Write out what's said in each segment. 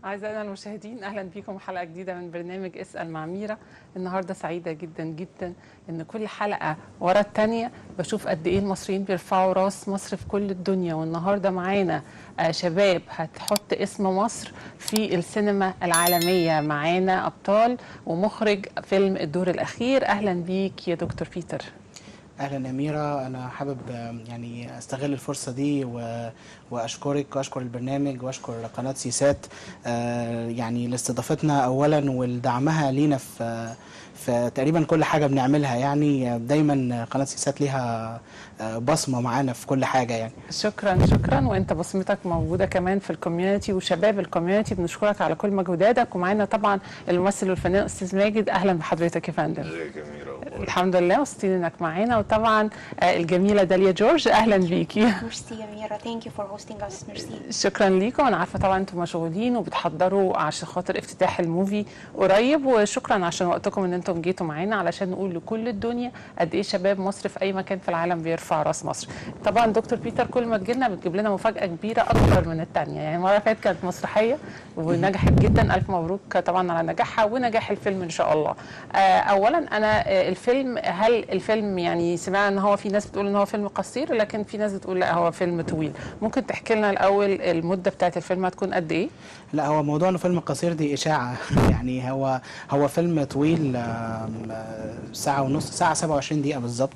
أعزائنا المشاهدين أهلا بكم حلقة جديدة من برنامج اسأل مع ميرا النهاردة سعيدة جدا جدا إن كل حلقة ورا التانية بشوف قد إيه المصريين بيرفعوا راس مصر في كل الدنيا والنهاردة معانا آه، شباب هتحط اسم مصر في السينما العالمية معانا أبطال ومخرج فيلم الدور الأخير أهلا بيك يا دكتور بيتر اهلا اميره انا حابب آم، يعني استغل الفرصه دي و... واشكرك واشكر البرنامج واشكر قناه سيسات آه، يعني لاستضافتنا اولا ولدعمها لينا في في تقريبا كل حاجه بنعملها يعني دايما قناه سيسات ليها آه، بصمه معانا في كل حاجه يعني شكرا شكرا وانت بصمتك موجوده كمان في الكوميونتي وشباب الكوميونتي بنشكرك على كل مجهوداتك ومعانا طبعا الممثل والفنان استاذ ماجد اهلا بحضرتك يا فندم ازيك يا ميرا أخبارك؟ الحمد لله مبسوطين انك معانا وطبعا آه، الجميله داليا جورج اهلا بيكي ميرسي يا ميرا ثانك يو فور هوستنج اس ميرسي شكرا ليكم انا عارفه طبعا انتم مشغولين وبتحضروا عشان خاطر افتتاح الموفي قريب وشكرا عشان وقتكم ان انتم جيتوا معانا علشان نقول لكل الدنيا قد ايه شباب مصر في اي مكان في العالم بيرفع راس مصر طبعا دكتور بيتر كل ما تجيلنا بتجيب لنا مفاجاه كبيره اكتر من الثانيه يعني المره اللي فاتت كانت مسرحيه ونجحت جدا الف مبروك طبعا على نجاحها ونجاح الفيلم ان شاء الله آه، اولا انا آه، الفيلم هل الفيلم يعني سمعنا ان هو في ناس بتقول ان هو فيلم قصير لكن في ناس بتقول لا هو فيلم طويل ممكن تحكي لنا الاول المده بتاعت الفيلم هتكون قد ايه لا هو موضوع انه فيلم قصير دي اشاعه يعني هو هو فيلم طويل آم، آه، ساعه ونص ساعه 27 دقيقه بالظبط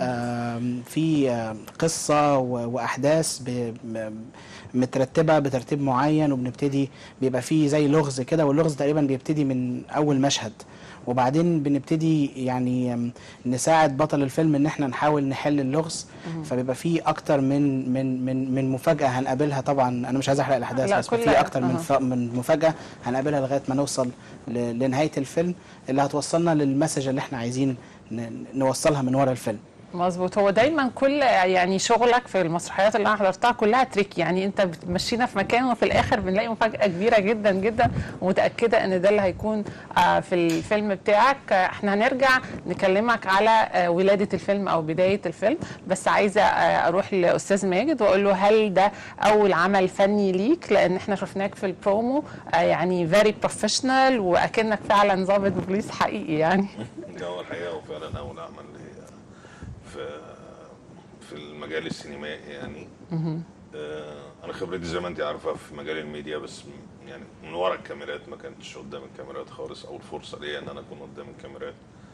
آم، في آم، قصه و- واحداث ب- م- مترتبه بترتيب معين وبنبتدي بيبقى فيه زي لغز كده واللغز تقريبا بيبتدي من اول مشهد وبعدين بنبتدي يعني آم، نساعد بطل الفيلم ان احنا نحاول نحل اللغز فبيبقى فيه اكتر من من من من مفاجاه هنقابلها طبعا انا مش عايز احرق الاحداث لا، بس كل- في اكتر من أها. ف... من مفاجاه هنقابلها لغايه ما نوصل ل... لنهايه الفيلم اللي هتوصلنا للمسج اللي احنا عايزين ن... نوصلها من ورا الفيلم مظبوط هو دايما كل يعني شغلك في المسرحيات اللي انا حضرتها كلها تريك يعني انت بتمشينا في مكان وفي الاخر بنلاقي مفاجاه كبيره جدا جدا ومتاكده ان ده اللي هيكون آه، في الفيلم بتاعك آه، احنا هنرجع نكلمك على آه، ولاده الفيلم او بدايه الفيلم بس عايزه آه، اروح لاستاذ ماجد واقول له هل ده اول عمل فني ليك لان احنا شفناك في البرومو آه، يعني فيري بروفيشنال واكنك فعلا ضابط بوليس حقيقي يعني ده هو الحقيقه وفعلا اول عمل ليا في في المجال السينمائي يعني آه، انا خبرتي زي ما انت عارفه في مجال الميديا بس م- يعني من ورا الكاميرات ما كنتش قدام الكاميرات خالص اول فرصه ليا ان انا اكون قدام الكاميرات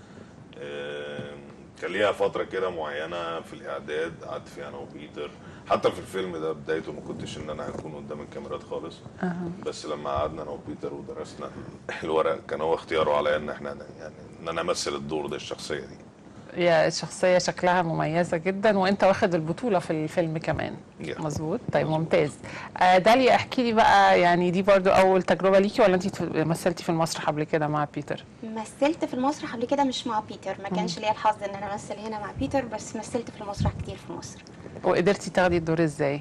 آه، كان ليها فتره كده معينه في الاعداد قعدت فيها انا وبيتر حتى في الفيلم ده بدايته ما كنتش ان انا هكون قدام الكاميرات خالص بس لما قعدنا انا وبيتر ودرسنا الورق كان هو اختياره عليا ان احنا يعني ان انا امثل الدور ده الشخصيه دي هي الشخصية شكلها مميزة جدا وانت واخد البطولة في الفيلم كمان Yeah. مظبوط طيب ممتاز آه داليا احكي لي بقى يعني دي برضو اول تجربة ليكي ولا انت مثلتي في المسرح قبل كده مع بيتر مثلت في المسرح قبل كده مش مع بيتر ما كانش ليا الحظ ان انا امثل هنا مع بيتر بس مثلت في المسرح كتير في مصر وقدرتي تاخدي الدور ازاي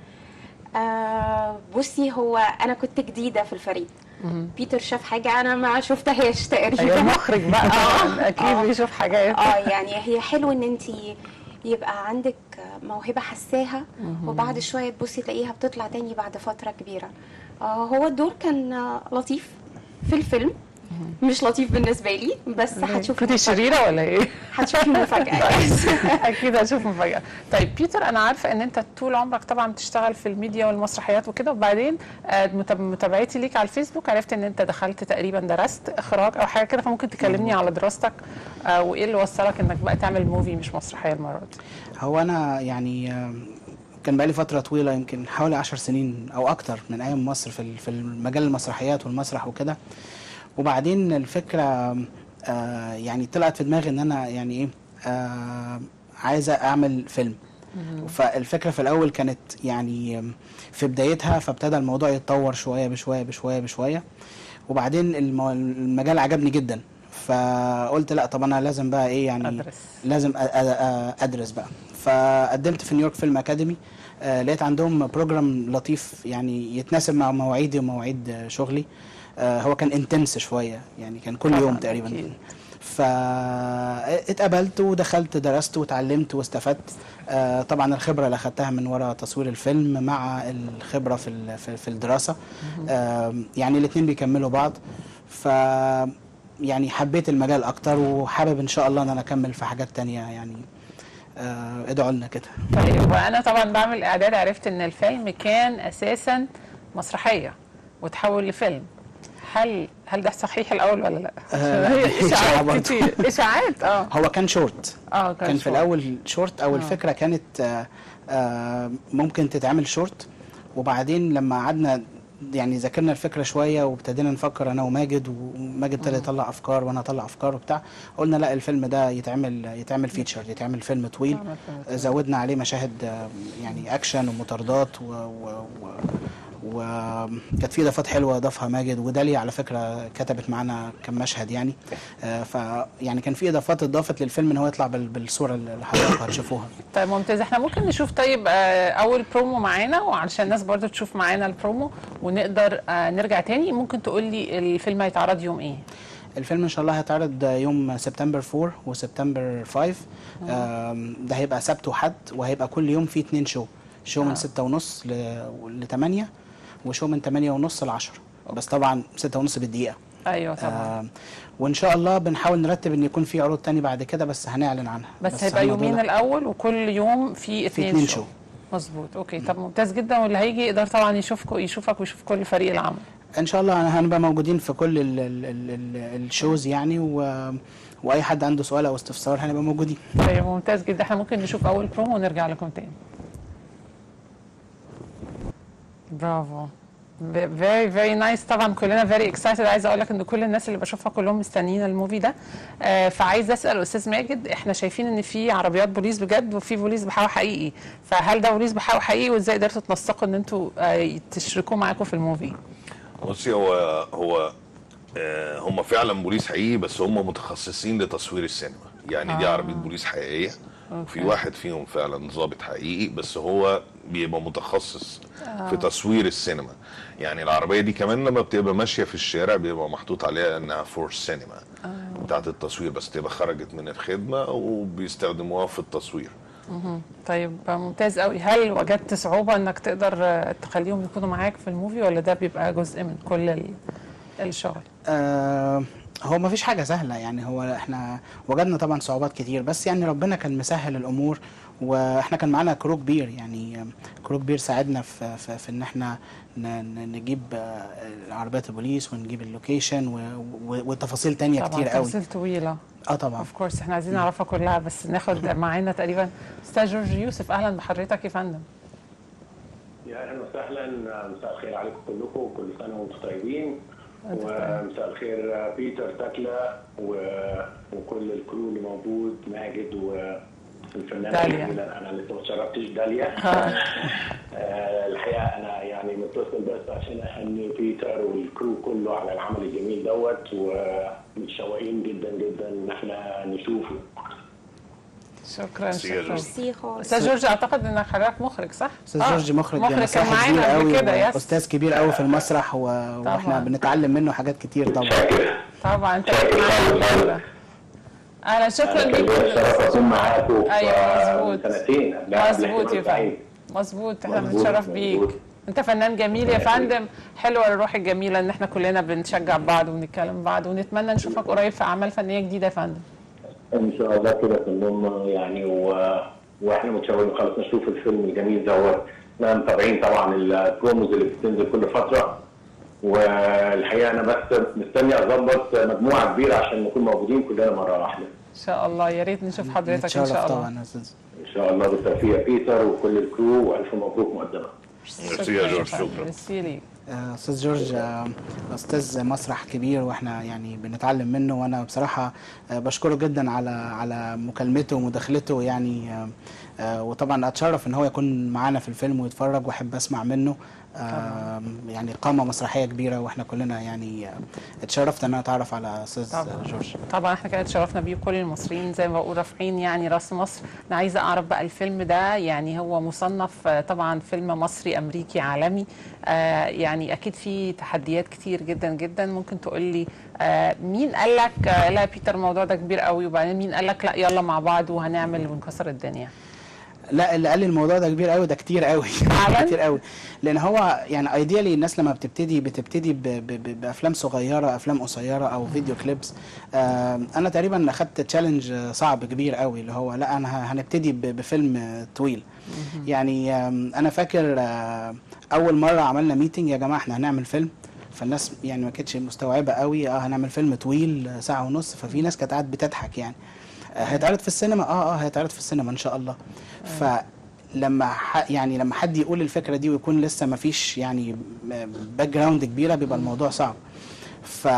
آه بصي هو انا كنت جديده في الفريق بيتر شاف حاجه انا ما شفتهاش ايوه تقريبا المخرج بقى طبعا اكيد آه. بيشوف حاجات اه يعني هي حلو ان انت يبقى عندك موهبه حساها وبعد شويه تبصي تلاقيها بتطلع تاني بعد فتره كبيره آه هو الدور كان آه، لطيف في الفيلم مش لطيف بالنسبه لي بس هتشوفي كنتي المفاجأة. شريرة ولا ايه؟ هتشوفي المفاجاه اكيد هشوف مفاجاه طيب بيتر انا عارفه ان انت طول عمرك طبعا بتشتغل في الميديا والمسرحيات وكده وبعدين آه، متاب- متابعتي ليك على الفيسبوك عرفت ان انت دخلت تقريبا درست اخراج او حاجه كده فممكن تكلمني على دراستك آه، وايه اللي وصلك انك بقى تعمل موفي مش مسرحيه المره دي هو انا يعني آم، كان بقالي فتره طويله يمكن حوالي عشر سنين او اكتر من ايام مصر في ال- في المجال المسرحيات والمسرح وكده وبعدين الفكره آه، يعني طلعت في دماغي ان انا يعني ايه آه، عايزه اعمل فيلم فالفكره في الاول كانت يعني آم، في بدايتها فابتدى الموضوع يتطور شويه بشويه بشويه بشويه وبعدين المو- المجال عجبني جدا فقلت لا طب انا لازم بقى ايه يعني أدرس. لازم أ- أ- أ- ادرس بقى فقدمت في نيويورك فيلم اكاديمي آه، لقيت عندهم بروجرام لطيف يعني يتناسب مع مواعيدي ومواعيد آه، شغلي آه، هو كان انتنس شويه يعني كان كل طبعاً، يوم تقريبا أكيد. فاتقبلت ودخلت درست وتعلمت واستفدت آه، طبعا الخبره اللي اخدتها من وراء تصوير الفيلم مع الخبره في ال- في في الدراسه آم، يعني الاثنين بيكملوا بعض ف يعني حبيت المجال اكتر وحابب ان شاء الله ان انا اكمل في حاجات تانية يعني آه، ادعوا لنا كده طيب وانا طبعا بعمل اعداد عرفت ان الفيلم كان اساسا مسرحيه وتحول لفيلم هل هل ده صحيح الاول ولا لا؟ آه، هي إشاعة اشاعات برضه. كتير اشاعات اه هو كان شورت اه كان في شوية. الاول شورت او آه. الفكره كانت آه، آه، ممكن تتعمل شورت وبعدين لما قعدنا يعني ذاكرنا الفكره شويه وابتدينا نفكر انا وماجد وماجد ابتدى يطلع افكار وانا اطلع افكار وبتاع قلنا لا الفيلم ده يتعمل يتعمل فيتشر يتعمل فيلم طويل يتعمل فيلم طويل. زودنا عليه مشاهد آه، يعني اكشن ومطاردات و, و, و وكانت في اضافات حلوه اضافها ماجد وداليا على فكره كتبت معانا كم مشهد يعني آه، ف يعني كان في اضافات اضافت للفيلم ان هو يطلع بال- بالصوره اللي حضراتكم هتشوفوها طيب ممتاز احنا ممكن نشوف طيب آه، اول برومو معانا وعلشان الناس برضو تشوف معانا البرومو ونقدر آه، نرجع تاني ممكن تقول لي الفيلم هيتعرض يوم ايه؟ الفيلم ان شاء الله هيتعرض يوم سبتمبر 4 وسبتمبر 5 آم، ده هيبقى سبت وحد وهيبقى كل يوم فيه اتنين شو شو آه. من ستة ونص ل 8 وشو من 8 ونص ل 10 بس طبعا ستة ونص بالدقيقة ايوه طبعا آم، وان شاء الله بنحاول نرتب ان يكون في عروض تاني بعد كده بس هنعلن عنها بس, هيبقى هم يومين دول- الاول وكل يوم في اتنين, اتنين شو. شو. مظبوط اوكي طب ممتاز جدا واللي هيجي يقدر طبعا يشوفكم يشوفك ويشوف كل فريق العمل ان شاء الله هنبقى موجودين في كل ال ال ال ال الشوز يعني و... واي حد عنده سؤال او استفسار هنبقى موجودين طيب ممتاز جدا احنا ممكن نشوف اول برومو ونرجع لكم تاني برافو فيري فيري نايس طبعا كلنا فيري اكسايتد عايزه اقول لك ان كل الناس اللي بشوفها كلهم مستنيين الموفي ده آه فعايزه اسال استاذ ماجد احنا شايفين ان في عربيات بوليس بجد وفي بوليس بحاول حقيقي فهل ده بوليس بحاول حقيقي وازاي قدرتوا تنسقوا ان انتوا آه تشركوه معاكم في الموفي؟ بصي هو هو آه، هم فعلا بوليس حقيقي بس هم متخصصين لتصوير السينما يعني دي آه. عربيه بوليس حقيقيه وفي أوكي. واحد فيهم فعلا ضابط حقيقي بس هو بيبقى متخصص في تصوير السينما يعني العربيه دي كمان لما بتبقى ماشيه في الشارع بيبقى محطوط عليها انها فور سينما بتاعت التصوير بس تبقى خرجت من الخدمه وبيستخدموها في التصوير طيب ممتاز قوي هل وجدت صعوبة انك تقدر آه، تخليهم يكونوا معاك في الموفي ولا ده بيبقى جزء من كل ال- الشغل آه هو ما فيش حاجة سهلة يعني هو احنا وجدنا طبعا صعوبات كتير بس يعني ربنا كان مسهل الأمور واحنا كان معانا كرو كبير يعني آه، كرو كبير ساعدنا في, في, في ان احنا ن- ن- نجيب آه، عربيات البوليس ونجيب اللوكيشن و- و- وتفاصيل تانية طبعا كتير قوي تفاصيل طويلة اه طبعا اوف كورس احنا عايزين نعرفها كلها بس ناخد معانا تقريبا استاذ جورج يوسف اهلا بحضرتك يا فندم يا اهلا وسهلا مساء الخير عليكم كلكم وكل سنه وانتم طيبين وأنت طيب. ومساء الخير بيتر تاكلا و- وكل الكرو اللي موجود ماجد والفنانه داليا. الجميلة، انا لسه ما اتشرفتش داليا آه، الحقيقه انا يعني متصل بس عشان اهني بيتر والكرو كله على العمل الجميل دوت ومتشوقين جدا جدا ان احنا نشوفه شكرا ميرسي يا شكرا جورج. ميرسي خالص استاذ جورج اعتقد ان حضرتك مخرج صح؟ استاذ آه، جورج مخرج مخرج كان مسرحي كبير معانا قبل قوي كده يس استاذ كبير قوي في المسرح و... واحنا بنتعلم منه حاجات كتير طبعا طبعا انت كنت معانا قبل كده. اهلا شكرا انا كان ليك ليا الشرف اكون معاكم في- أيوة، مظبوط. سنتين قبل- قبل مظبوط يا احتمال سعيد. فندم مظبوط احنا مظبوط، بنتشرف بيك مظبوط. انت فنان جميل يا فندم حلوه الروح الجميله ان احنا كلنا بنشجع بعض ونتكلم بعض ونتمنى نشوفك قريب في اعمال فنيه جديده يا فندم ان شاء الله كده كلهم يعني و... واحنا متشوقين خلاص نشوف الفيلم الجميل دوت احنا متابعين طبعا البروموز اللي بتنزل كل فتره والحقيقه انا بس مستني اظبط مجموعه كبيره عشان نكون موجودين كلنا مره واحده ان شاء الله يا ريت نشوف حضرتك ان نتشرف شاء الله طبعا يا استاذ ان شاء الله بالتوفيق يا بيتر وكل الكرو والف مبروك مقدما ميرسي يا جورج فندم. شكرا ميرسي ليك آه، استاذ جورج آه، استاذ مسرح كبير واحنا يعني بنتعلم منه وانا بصراحه آه، بشكره جدا على على مكالمته ومداخلته يعني آه، آه، وطبعا اتشرف ان هو يكون معانا في الفيلم ويتفرج واحب اسمع منه آم، يعني قامه مسرحيه كبيره واحنا كلنا يعني آه، اتشرفت ان انا اتعرف على استاذ طبعا. جورج طبعا احنا كده اتشرفنا بيه كل المصريين زي ما بقول رافعين يعني راس مصر انا عايزه اعرف بقى الفيلم ده يعني هو مصنف آه، طبعا فيلم مصري امريكي عالمي آه يعني اكيد في تحديات كتير جدا جدا ممكن تقول لي آه مين قال لك آه لا يا بيتر الموضوع ده كبير قوي وبعدين مين قال لك لا يلا مع بعض وهنعمل ونكسر الدنيا لا اللي قال لي الموضوع ده كبير قوي ده كتير قوي فعلاً؟ كتير قوي لان هو يعني ايديالي الناس لما بتبتدي بتبتدي ب ب ب بافلام صغيره افلام قصيره او فيديو كليبس آه انا تقريبا اخدت تشالنج صعب كبير قوي اللي هو لا انا ه- هنبتدي ب- بفيلم آه، طويل يعني آم، انا فاكر آه، اول مره عملنا ميتنج يا جماعه احنا هنعمل فيلم فالناس يعني ما كانتش مستوعبه قوي اه هنعمل فيلم طويل آه، ساعه ونص ففي ناس كانت قاعده بتضحك يعني آه، هيتعرض في السينما اه اه هيتعرض في السينما ان شاء الله فلما ح- يعني لما حد يقول الفكره دي ويكون لسه ما فيش يعني باك جراوند كبيره بيبقى الموضوع صعب ف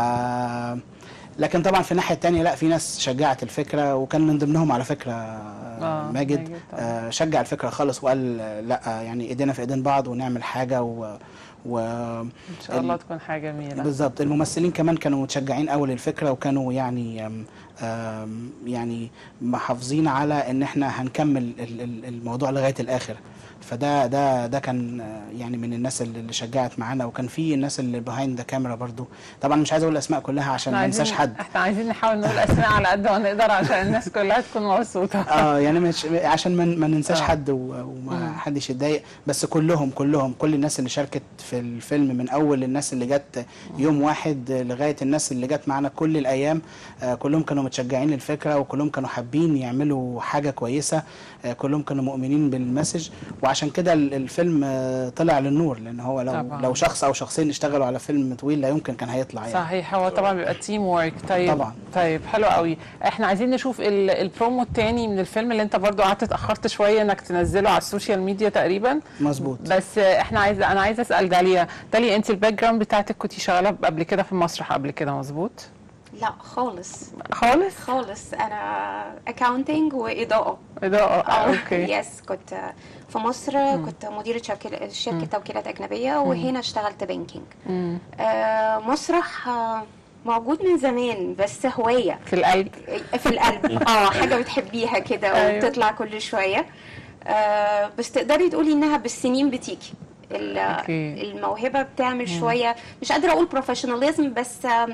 لكن طبعا في الناحيه الثانيه لا في ناس شجعت الفكره وكان من ضمنهم على فكره آه ماجد ماجد طبعاً. آه شجع الفكره خالص وقال آه، لا يعني ايدينا في ايدين بعض ونعمل حاجه و, و ان شاء الله ال- تكون حاجه جميله بالظبط الممثلين كمان كانوا متشجعين قوي للفكره وكانوا يعني آم، آم، يعني محافظين على ان احنا هنكمل ال- ال- الموضوع لغايه الاخر فده ده ده كان آه، يعني من الناس اللي اللي شجعت معانا وكان في الناس اللي بيهايند ذا كاميرا برضو طبعا مش عايز اقول الاسماء كلها عشان احنا ما انساش عايزين- حد احنا عايزين نحاول نقول اسماء على قد ما نقدر عشان الناس كلها تكون مبسوطه اه يعني مش عشان ما ما ننساش آه. حد و- وما حدش يتضايق بس كلهم كلهم كل الناس اللي شاركت في الفيلم من اول الناس اللي جت يوم واحد لغايه الناس اللي جت معانا كل الايام آه كلهم كانوا متشجعين للفكره وكلهم كانوا حابين يعملوا حاجه كويسه آه كلهم كانوا مؤمنين بالمسج وعشان كده ال- الفيلم آه طلع للنور لان هو لو طبعاً. لو شخص او شخصين اشتغلوا على فيلم طويل لا يمكن كان هيطلع يعني صحيح هو طبعا بيبقى تيم وورك طيب طبعاً. طيب حلو قوي احنا عايزين نشوف ال- البرومو التاني من الفيلم اللي انت برضو قعدت اتاخرت شويه انك تنزله على السوشيال ميديا تقريبا مظبوط بس احنا عايز انا عايزه اسال داليا داليا انت الباك جراوند بتاعتك كنت شغاله قبل كده في المسرح قبل كده مظبوط لا خالص خالص خالص انا اكاونتنج واضاءه اضاءه اه اوكي يس كنت في مصر كنت مديرة شركة شركة توكيلات أجنبية وهنا اشتغلت بانكينج آه مسرح آه موجود من زمان بس هواية في القلب في القلب اه حاجة بتحبيها كده أيوة. وبتطلع كل شوية آه بس تقدري تقولي إنها بالسنين بتيجي ال- أوكي. الموهبة بتعمل شوية مش قادرة أقول بروفيشناليزم بس آم،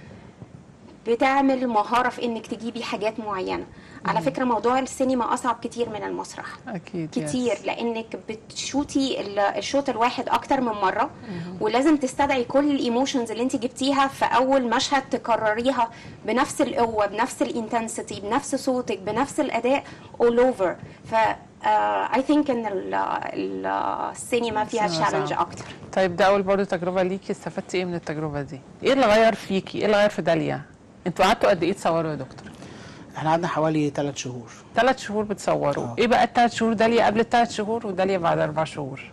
بتعمل مهارة في إنك تجيبي حاجات معينة على فكرة موضوع السينما أصعب كتير من المسرح اكيد كتير لانك بتشوتي ال- الشوط الواحد اكتر من مره ولازم تستدعي كل الايموشنز اللي انت جبتيها في اول مشهد تكرريها بنفس القوه بنفس الانتنسيتي بنفس صوتك بنفس الاداء all over ف اي ثينك ان ال- ال- السينما فيها السينما تشالنج صعب. اكتر طيب ده اول برضه تجربه ليكي استفدتي ايه من التجربه دي ايه اللي غير فيكي ايه اللي غير في داليا انتوا قعدتوا قد ايه تصوروا يا دكتور احنا قعدنا حوالي ثلاث شهور ثلاث شهور بتصوروا آه. ايه بقى الثلاث شهور داليا قبل الثلاث شهور وداليا بعد اربع شهور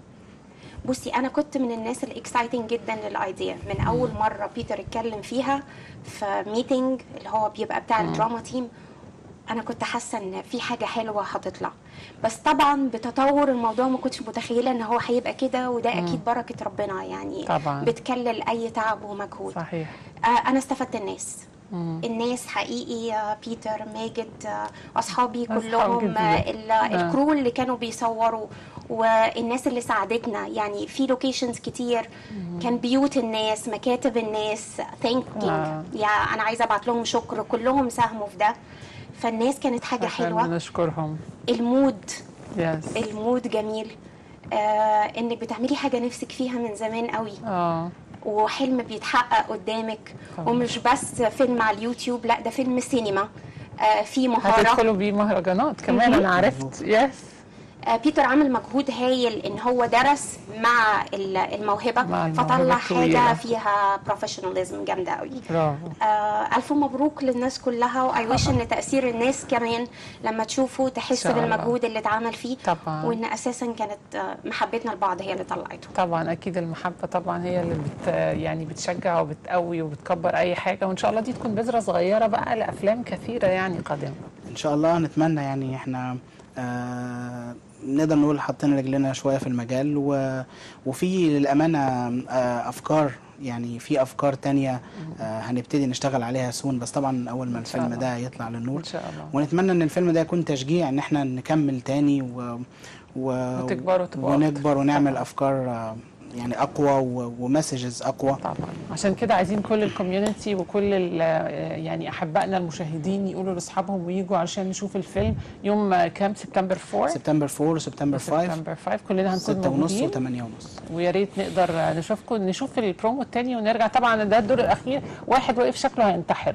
بصي انا كنت من الناس الاكسايتنج جدا للايديا من اول مره بيتر اتكلم فيها في ميتنج اللي هو بيبقى بتاع الدراما تيم انا كنت حاسه ان في حاجه حلوه هتطلع بس طبعا بتطور الموضوع ما كنتش متخيله ان هو هيبقى كده وده اكيد بركه ربنا يعني طبعاً. بتكلل اي تعب ومجهود صحيح آه، انا استفدت الناس الناس حقيقي آه، بيتر ماجد آه، اصحابي أصحاب كلهم جديدة. آه، ال- الكرو اللي كانوا بيصوروا والناس اللي ساعدتنا يعني في لوكيشنز كتير كان بيوت الناس مكاتب الناس ثانكينج آه. يا انا عايزه ابعت لهم شكر كلهم ساهموا في ده فالناس كانت حاجه احنا حلوه بنشكرهم المود يس المود جميل آه انك بتعملي حاجه نفسك فيها من زمان قوي اه وحلم بيتحقق قدامك طبعا. ومش بس فيلم على اليوتيوب لا ده فيلم سينما آه في مهارة هتدخلوا بيه مهرجانات كمان انا عرفت يس آه بيتر عمل مجهود هايل ان هو درس مع ال- الموهبة مع الموهبة فطلع الطويلة. حاجة فيها بروفيشناليزم جامدة قوي برافو آه ألف مبروك للناس كلها وأي ويش إن تأثير الناس كمان لما تشوفوا تحسوا شاء الله. بالمجهود اللي اتعمل فيه طبعا. وإن أساسا كانت آه، محبتنا لبعض هي اللي طلعته طبعا اكيد المحبه طبعا هي اللي بت يعني بتشجع وبتقوي وبتكبر اي حاجه وان شاء الله دي تكون بذره صغيره بقى لافلام كثيره يعني قادمه ان شاء الله نتمنى يعني احنا آه نقدر نقول حطينا رجلنا شويه في المجال و... وفي للامانه آه، افكار يعني في افكار تانية آه، هنبتدي نشتغل عليها سون بس طبعا اول ما إن شاء الفيلم الله. ده يطلع للنور ان شاء الله ونتمنى ان الفيلم ده يكون تشجيع ان احنا نكمل تاني و... و... وتكبروا وتبقوا ونكبر ونعمل طبعاً. افكار آه، يعني اقوى و... ومسجز اقوى طبعا عشان كده عايزين كل الكوميونتي وكل ال- يعني احبائنا المشاهدين يقولوا لاصحابهم ويجوا علشان نشوف الفيلم يوم آه، كام سبتمبر 4 سبتمبر 4 وسبتمبر 5 سبتمبر 5 كلنا هنكون 6 ونص موجودين و8 ونص ويا ريت نقدر نشوفكم نشوف البرومو التاني ونرجع طبعا ده الدور الاخير واحد واقف شكله هينتحر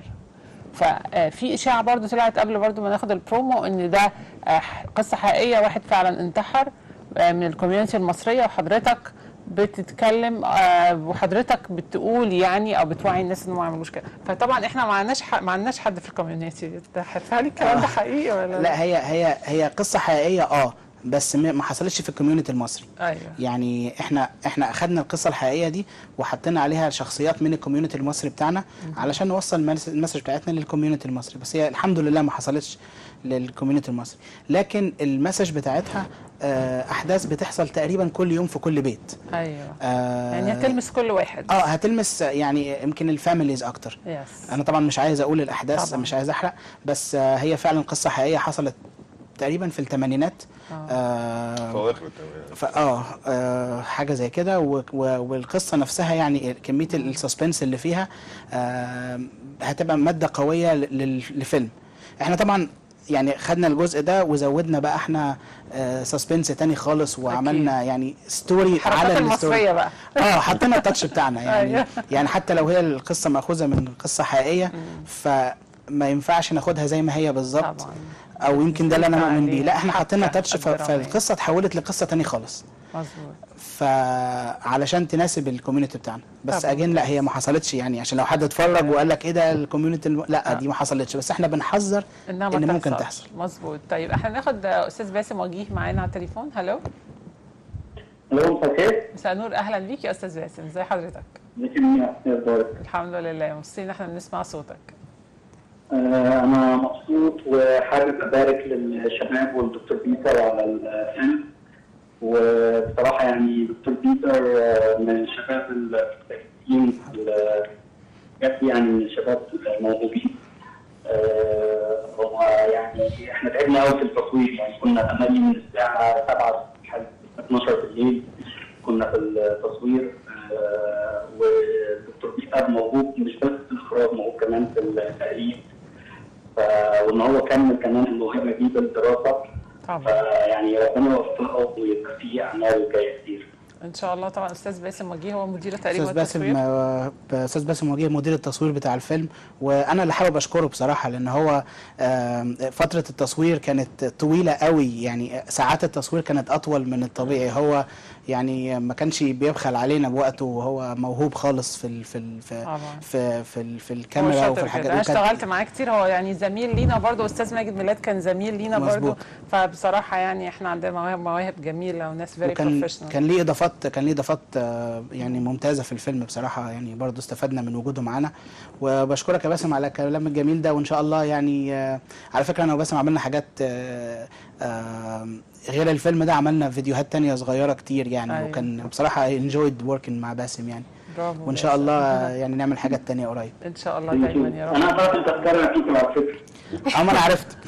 ففي اشاعه برضو طلعت قبل برضو ما ناخد البرومو ان ده آه، قصه حقيقيه واحد فعلا انتحر آه، من الكوميونتي المصريه وحضرتك بتتكلم آه، وحضرتك بتقول يعني او بتوعي الناس انهم ما يعملوش كده فطبعا احنا ما عندناش ح- ما عندناش حد في الكوميونتي ينتحر فهل الكلام ده حقيقي ولا لا هي هي هي قصه حقيقيه اه بس ما ما حصلتش في الكوميونتي المصري ايوه يعني احنا احنا اخدنا القصه الحقيقيه دي وحطينا عليها شخصيات من الكوميونتي المصري بتاعنا علشان نوصل المس- المسج بتاعتنا للكوميونتي المصري بس هي الحمد لله ما حصلتش للكوميونتي المصري لكن المسج بتاعتها آه، احداث بتحصل تقريبا كل يوم في كل بيت ايوه آه، يعني هتلمس كل واحد اه هتلمس يعني يمكن الفاميليز اكتر يس انا طبعا مش عايز اقول الاحداث طبعاً. مش عايز احرق بس آه، هي فعلا قصه حقيقيه حصلت تقريبا في الثمانينات آه فواخر التمرين فاه آه، حاجه زي كده و- و- والقصه نفسها يعني كميه السسبنس اللي فيها آه، هتبقى ماده قويه ل- لل- لفيلم احنا طبعا يعني خدنا الجزء ده وزودنا بقى احنا سسبنس تاني خالص وعملنا يعني ستوري الحركات على المصريه الستوري بقى اه حطينا التاتش بتاعنا يعني أيوة. يعني حتى لو هي القصه ماخوذه من قصه حقيقيه فما ينفعش ناخدها زي ما هي بالظبط طبعا او يمكن ده اللي انا نضيف مؤمن بيه عليه لا احنا حطينا حبكة تاتش ف- درامية. فالقصه اتحولت لقصه تاني خالص مظبوط فعلشان تناسب الكوميونتي بتاعنا بس طبعاً. اجين لا هي ما حصلتش يعني عشان لو حد اتفرج وقال لك ايه ده الكوميونتي الم... لا دي ما حصلتش بس احنا بنحذر انها ما ان ممكن تحصلش. تحصل مظبوط طيب احنا ناخد استاذ باسم وجيه معانا على التليفون هلو الو مساء الخير مساء النور اهلا بيك يا استاذ باسم ازي حضرتك ازيك يا أستاذ الحمد لله مبسوطين ان احنا بنسمع صوتك آه، أنا مبسوط وحابب أبارك للشباب والدكتور بيتر على الفيلم وبصراحة يعني دكتور بيتر آه، من الشباب المجتهدين ال- بجد يعني من الشباب الموهوبين آه، هو يعني احنا تعبنا قوي في التصوير يعني كنا تملي من الساعة 7 لحد 12 بالليل كنا في التصوير آه، والدكتور بيتر موهوب مش بس في الإخراج موهوب كمان في التأليف ف- وان هو كمل كمان الموهبه دي بالدراسه طبعا فيعني ربنا يوفقه ويبقى فيه اعمال جايه كتير. ان شاء الله طبعا استاذ باسم وجيه هو مدير تقريبا استاذ باسم التصوير آه، استاذ باسم وجيه مدير التصوير بتاع الفيلم وانا اللي حابب اشكره بصراحه لان هو آم، فتره التصوير كانت طويله قوي يعني ساعات التصوير كانت اطول من الطبيعي هو يعني ما كانش بيبخل علينا بوقته وهو موهوب خالص في ال في ال في طبعا. في في, ال في هو الكاميرا وفي شاطر الحاجات كده انا وكان- اشتغلت معاه كتير هو يعني زميل لينا برضه استاذ ماجد ميلاد كان زميل لينا برضه مظبوط. فبصراحه يعني احنا عندنا مواهب مواهب جميله وناس فيري وكان بروفيشنال كان ليه اضافات كان ليه اضافات آه، يعني ممتازه في الفيلم بصراحه يعني برضو استفدنا من وجوده معانا وبشكرك يا باسم على الكلام الجميل ده وان شاء الله يعني آه، على فكره انا وباسم عملنا حاجات آه، آه، غير الفيلم ده عملنا فيديوهات تانية صغيره كتير يعني أيوة. وكان بصراحه انجويد وركينج مع باسم يعني برافو وان شاء الله آه، يعني نعمل حاجات تانية قريب ان شاء الله دايما يا رب انا قرأت التذكره يا بيتر على فكره. اه ما انا عرفت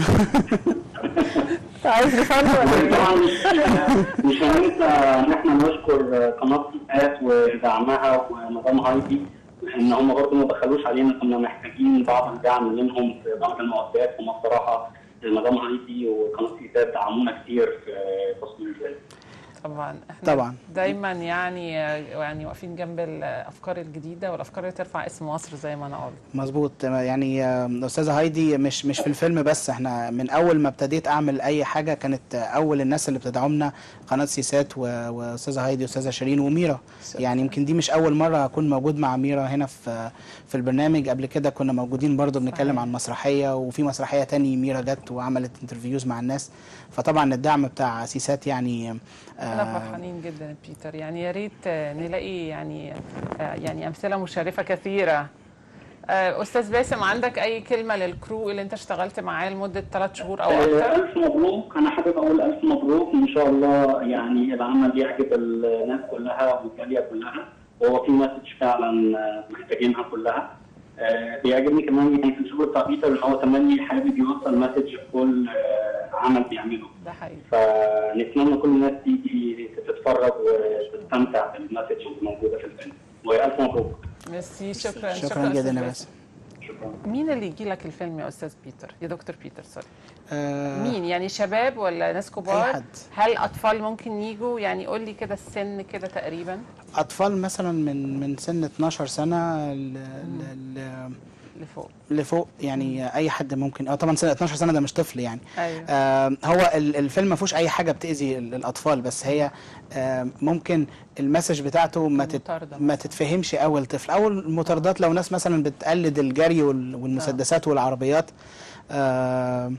عايز ريفاند ولا ايه؟ طبعا مش مش هننسى ان احنا نشكر قناه سيبات ودعمها ونظام هايدي ان هم برضه ما بخلوش علينا كنا محتاجين بعض الدعم منهم في بعض المعدات هم الصراحه نظام هايدي وقناه سيبات دعمونا كتير في تصوير الفيلم. طبعا احنا طبعا. دايما يعني يعني واقفين جنب الافكار الجديده والافكار اللي ترفع اسم مصر زي ما انا قلت مظبوط يعني آه، استاذه هايدي مش مش في الفيلم بس احنا من اول ما ابتديت اعمل اي حاجه كانت آه، اول الناس اللي بتدعمنا قناه سيسات و- واستاذه هايدي واستاذه شيرين وميرا يعني يمكن دي مش اول مره اكون موجود مع ميرا هنا في في البرنامج قبل كده كنا موجودين برضو بنتكلم صحيح. عن مسرحيه وفي مسرحيه تاني ميرا جت وعملت انترفيوز مع الناس فطبعا الدعم بتاع سيسات يعني احنا آه، فرحانين جدا يا بيتر يعني يا ريت آه، نلاقي يعني آه، يعني امثله مشرفه كثيره آه، استاذ باسم عندك اي كلمه للكرو اللي انت اشتغلت معاه لمده ثلاث شهور او آه، اكتر ألف مبروك أنا حابب أقول ألف مبروك إن شاء الله يعني العمل يعجب الناس كلها والجالية كلها وهو في مسج فعلا آه، محتاجينها كلها آه، بيعجبني كمان يعني في الشغل بتاع بيتر إن هو تملي حابب يوصل مسج في كل آه، عمل بيعمله ده حقيقي فنتمنى كل الناس تيجي تتفرج وتستمتع بالمسج اللي موجودده في الفيلم والف مبروك ميرسي شكرا شكرا جدا أستاذ يا باسم. باسم شكرا مين اللي يجي لك الفيلم يا استاذ بيتر يا دكتور بيتر سوري آه، مين يعني شباب ولا ناس كبار أي حد. هل اطفال ممكن يجوا يعني قول لي كده السن كده تقريبا اطفال مثلا من من سن 12 سنه ل- ل- ل- لفوق لفوق يعني اي حد ممكن اه طبعا سنه 12 سنه ده مش طفل يعني ايوه آه هو ال- الفيلم ما فيهوش اي حاجه بتاذي ال- الاطفال بس هي آه ممكن المسج بتاعته ما تت المطاردة ما تتفهمش اول طفل او المطاردات لو ناس مثلا بتقلد الجري وال- والمسدسات والعربيات آه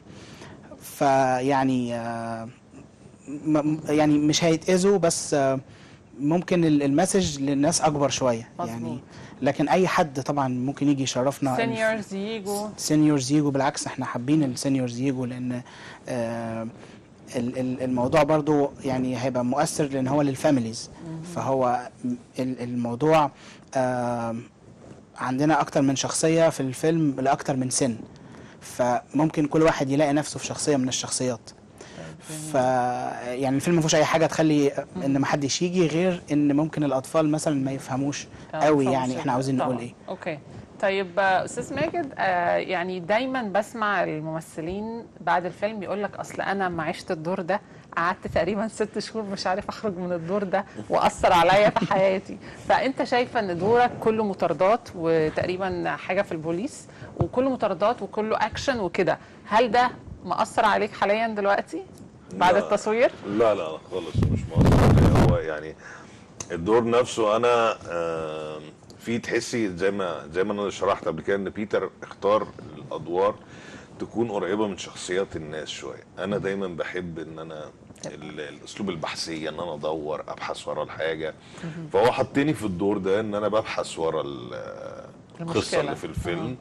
فيعني آه م- يعني مش هيتاذوا بس آه ممكن ال- المسج للناس اكبر شويه يعني مظبوط. لكن اي حد طبعا ممكن يجي يشرفنا سينيورز يجوا سينيورز يجوا بالعكس احنا حابين السينيورز يجوا لان آه ال- ال- الموضوع برضو يعني هيبقى مؤثر لان هو للفاميليز فهو م- ال- الموضوع آه عندنا اكتر من شخصيه في الفيلم لاكتر من سن فممكن كل واحد يلاقي نفسه في شخصيه من الشخصيات ف يعني الفيلم ما فيهوش اي حاجه تخلي ان ما حدش يجي غير ان ممكن الاطفال مثلا ما يفهموش قوي طبعاً. يعني احنا عاوزين نقول طبعاً. ايه اوكي طيب آه، استاذ ماجد آه، يعني دايما بسمع الممثلين بعد الفيلم يقول لك اصل انا لما عشت الدور ده قعدت تقريبا ست شهور مش عارف اخرج من الدور ده واثر عليا في حياتي فانت شايفه ان دورك كله مطاردات وتقريبا حاجه في البوليس وكله مطاردات وكله اكشن وكده هل ده مأثر عليك حاليا دلوقتي بعد لا. التصوير لا لا خالص مش مؤثر هو يعني الدور نفسه انا آم، في تحسي زي ما زي ما انا شرحت قبل كده ان بيتر اختار الادوار تكون قريبه من شخصيات الناس شويه انا دايما بحب ان انا ال- الاسلوب البحثيه ان انا ادور ابحث ورا الحاجه فهو حطني في الدور ده ان انا ببحث ورا ال- القصه المشكلة. اللي في الفيلم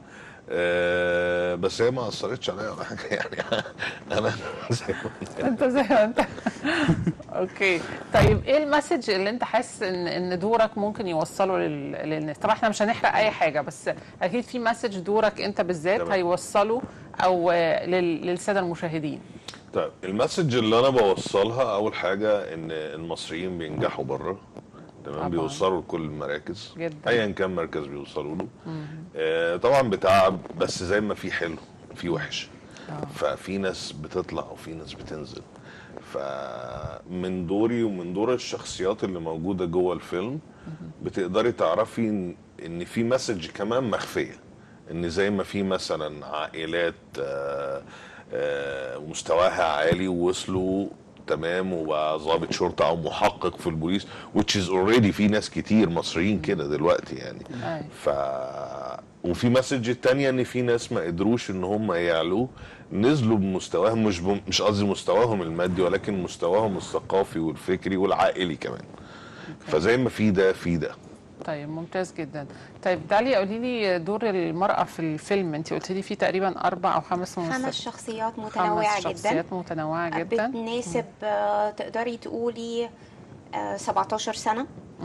آه بس هي ما اثرتش عليا ولا حاجه يعني انا زي ما انت زي ما انت اوكي طيب ايه المسج اللي انت حاسس ان ان دورك ممكن يوصله لل... للناس طبعا احنا مش هنحرق اي حاجه بس اكيد في مسج دورك انت بالذات تمام. هيوصله او آه، لل... للساده المشاهدين طيب المسج اللي انا بوصلها اول حاجه ان المصريين بينجحوا بره طبعاً. تمام بيوصلوا لكل المراكز جدا. ايا كان مركز بيوصلوا له آه طبعا بتعب بس زي ما في حلو في وحش ففي ناس بتطلع وفي ناس بتنزل فمن دوري ومن دور الشخصيات اللي موجوده جوه الفيلم بتقدري تعرفي ان ان في مسج كمان مخفيه ان زي ما في مثلا عائلات آه، آه، مستواها عالي ووصلوا تمام وبقى ضابط شرطه او محقق في البوليس which is already في ناس كتير مصريين كده دلوقتي يعني أيوة. ف وفي مسج التانية ان في ناس ما قدروش ان هم يعلوا نزلوا بمستواهم مش بم... مش قصدي مستواهم المادي ولكن مستواهم الثقافي والفكري والعائلي كمان فزي ما في ده في ده طيب ممتاز جدا طيب داليا قولي لي دور المراه في الفيلم انت قلت لي في تقريبا اربع او خمس ممثلين خمس شخصيات متنوعة خمس جدا شخصيات متنوعه جدا بتناسب آه، تقدري تقولي آه، 17 سنة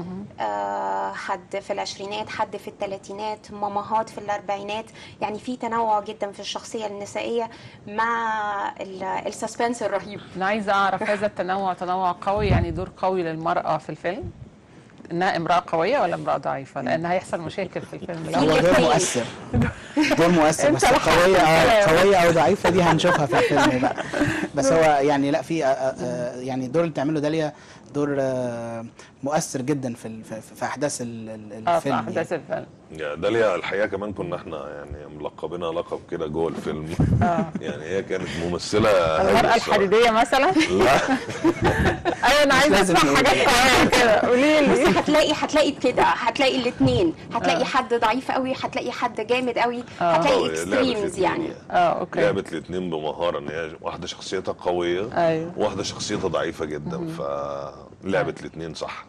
آه، حد في العشرينات حد في الثلاثينات ماماهات في الأربعينات يعني في تنوع جدا في الشخصية النسائية مع ال- السسبنس الرهيب انا عايزه اعرف هذا التنوع تنوع قوي يعني دور قوي للمراه في الفيلم انها امراه قويه ولا امراه ضعيفه لان هيحصل مشاكل في الفيلم هو لو دور الاتنين. مؤثر دور مؤثر انت بس لحقت قوية اه الكلام. قوية او ضعيفة دي هنشوفها في الفيلم بقى بس هو يعني لا في آه، آه، يعني الدور اللي بتعمله داليا دور آه، مؤثر جدا في ال- في في احداث ال- ال- اه في الفيلم احداث يعني. الفيلم يا داليا الحقيقه كمان كنا احنا يعني ملقبينها لقب كده جوه الفيلم يعني هي كانت ممثله هايلة المراه الصراحة. الحديديه مثلا لا ايوه انا عايزه لازم اسمع نقول حاجات قويه كده قولي لي بس هتلاقي هتلاقي كده هتلاقي الاثنين هتلاقي حد ضعيف قوي هتلاقي حد جامد قوي هتلاقي لعبت اكستريمز الاتنين يعني اه اوكي لعبت الاثنين بمهاره ان هي واحده شخصيتها قويه ايوه واحده شخصيتها ضعيفه جدا فلعبت الاثنين صح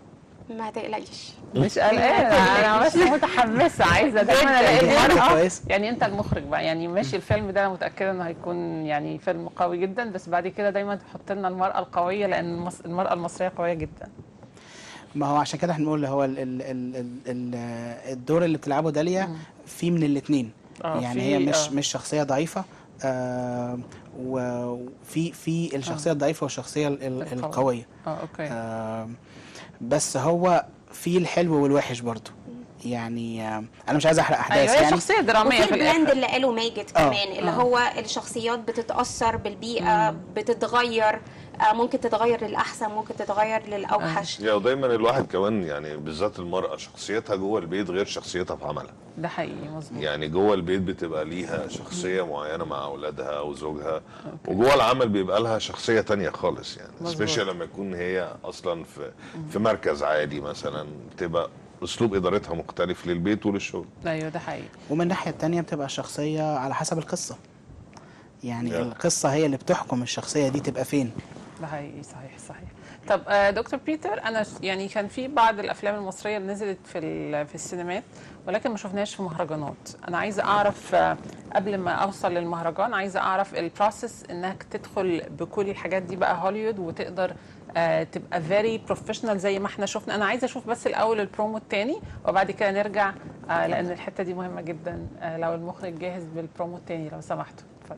ما تقلقيش مش قلقانه انا بس متحمسه عايزه دايما الاقي دي حاجة المرأة كويسة. يعني انت المخرج بقى يعني ماشي الفيلم ده انا متاكده انه هيكون يعني فيلم قوي جدا بس بعد كده دايما تحط لنا المراه القويه لان المص- المراه المصريه قويه جدا ما هو عشان كده هنقول هو ال ال ال ال ال الدور اللي بتلعبه داليا فيه من الاثنين آه، يعني في- هي مش آه. مش شخصيه ضعيفه آه وفي في الشخصيه الضعيفه والشخصيه ال- ال- القوية. القويه اه اوكي آه بس هو في الحلو والوحش برضه يعني آه انا مش عايز احرق احداث ايوه هي يعني شخصيه دراميه وفي في البلاند الاخر اللي قاله ماجد آه. كمان اللي آه. هو الشخصيات بتتاثر بالبيئه بتتغير آه، ممكن تتغير للاحسن ممكن تتغير للاوحش يعني ودايما الواحد كمان يعني بالذات المرأة شخصيتها جوه البيت غير شخصيتها في عملها ده حقيقي مظبوط يعني جوه البيت بتبقى ليها شخصية معينة مع أولادها أو زوجها وجوه العمل بيبقى لها شخصية تانية خالص يعني مظبوط. سبيشال لما يكون هي أصلا في في مركز عادي مثلا بتبقى أسلوب إدارتها مختلف للبيت وللشغل ايوه ده حقيقي ومن الناحيه التانيه بتبقى الشخصيه على حسب القصه يعني ده. القصه هي اللي بتحكم الشخصيه دي تبقى فين ده حقيقي صحيح صحيح طب آه، دكتور بيتر انا ش- يعني كان في بعض الافلام المصريه اللي نزلت في ال- في السينمات ولكن ما شفناش في مهرجانات انا عايزه اعرف آه، قبل ما اوصل للمهرجان عايزه اعرف البروسيس انك تدخل بكل الحاجات دي بقى هوليوود وتقدر آه، تبقى فيري بروفيشنال زي ما احنا شفنا انا عايزه اشوف بس الاول البرومو الثاني وبعد كده نرجع آه، لان الحته دي مهمه جدا آه، لو المخرج جاهز بالبرومو الثاني لو سمحتوا اتفضل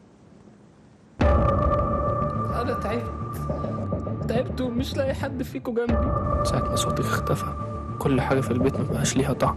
أنا تعبت تعبت ومش لاقي حد فيكم جنبي ساعة ما صوتك اختفى كل حاجة في البيت مبقاش ليها طعم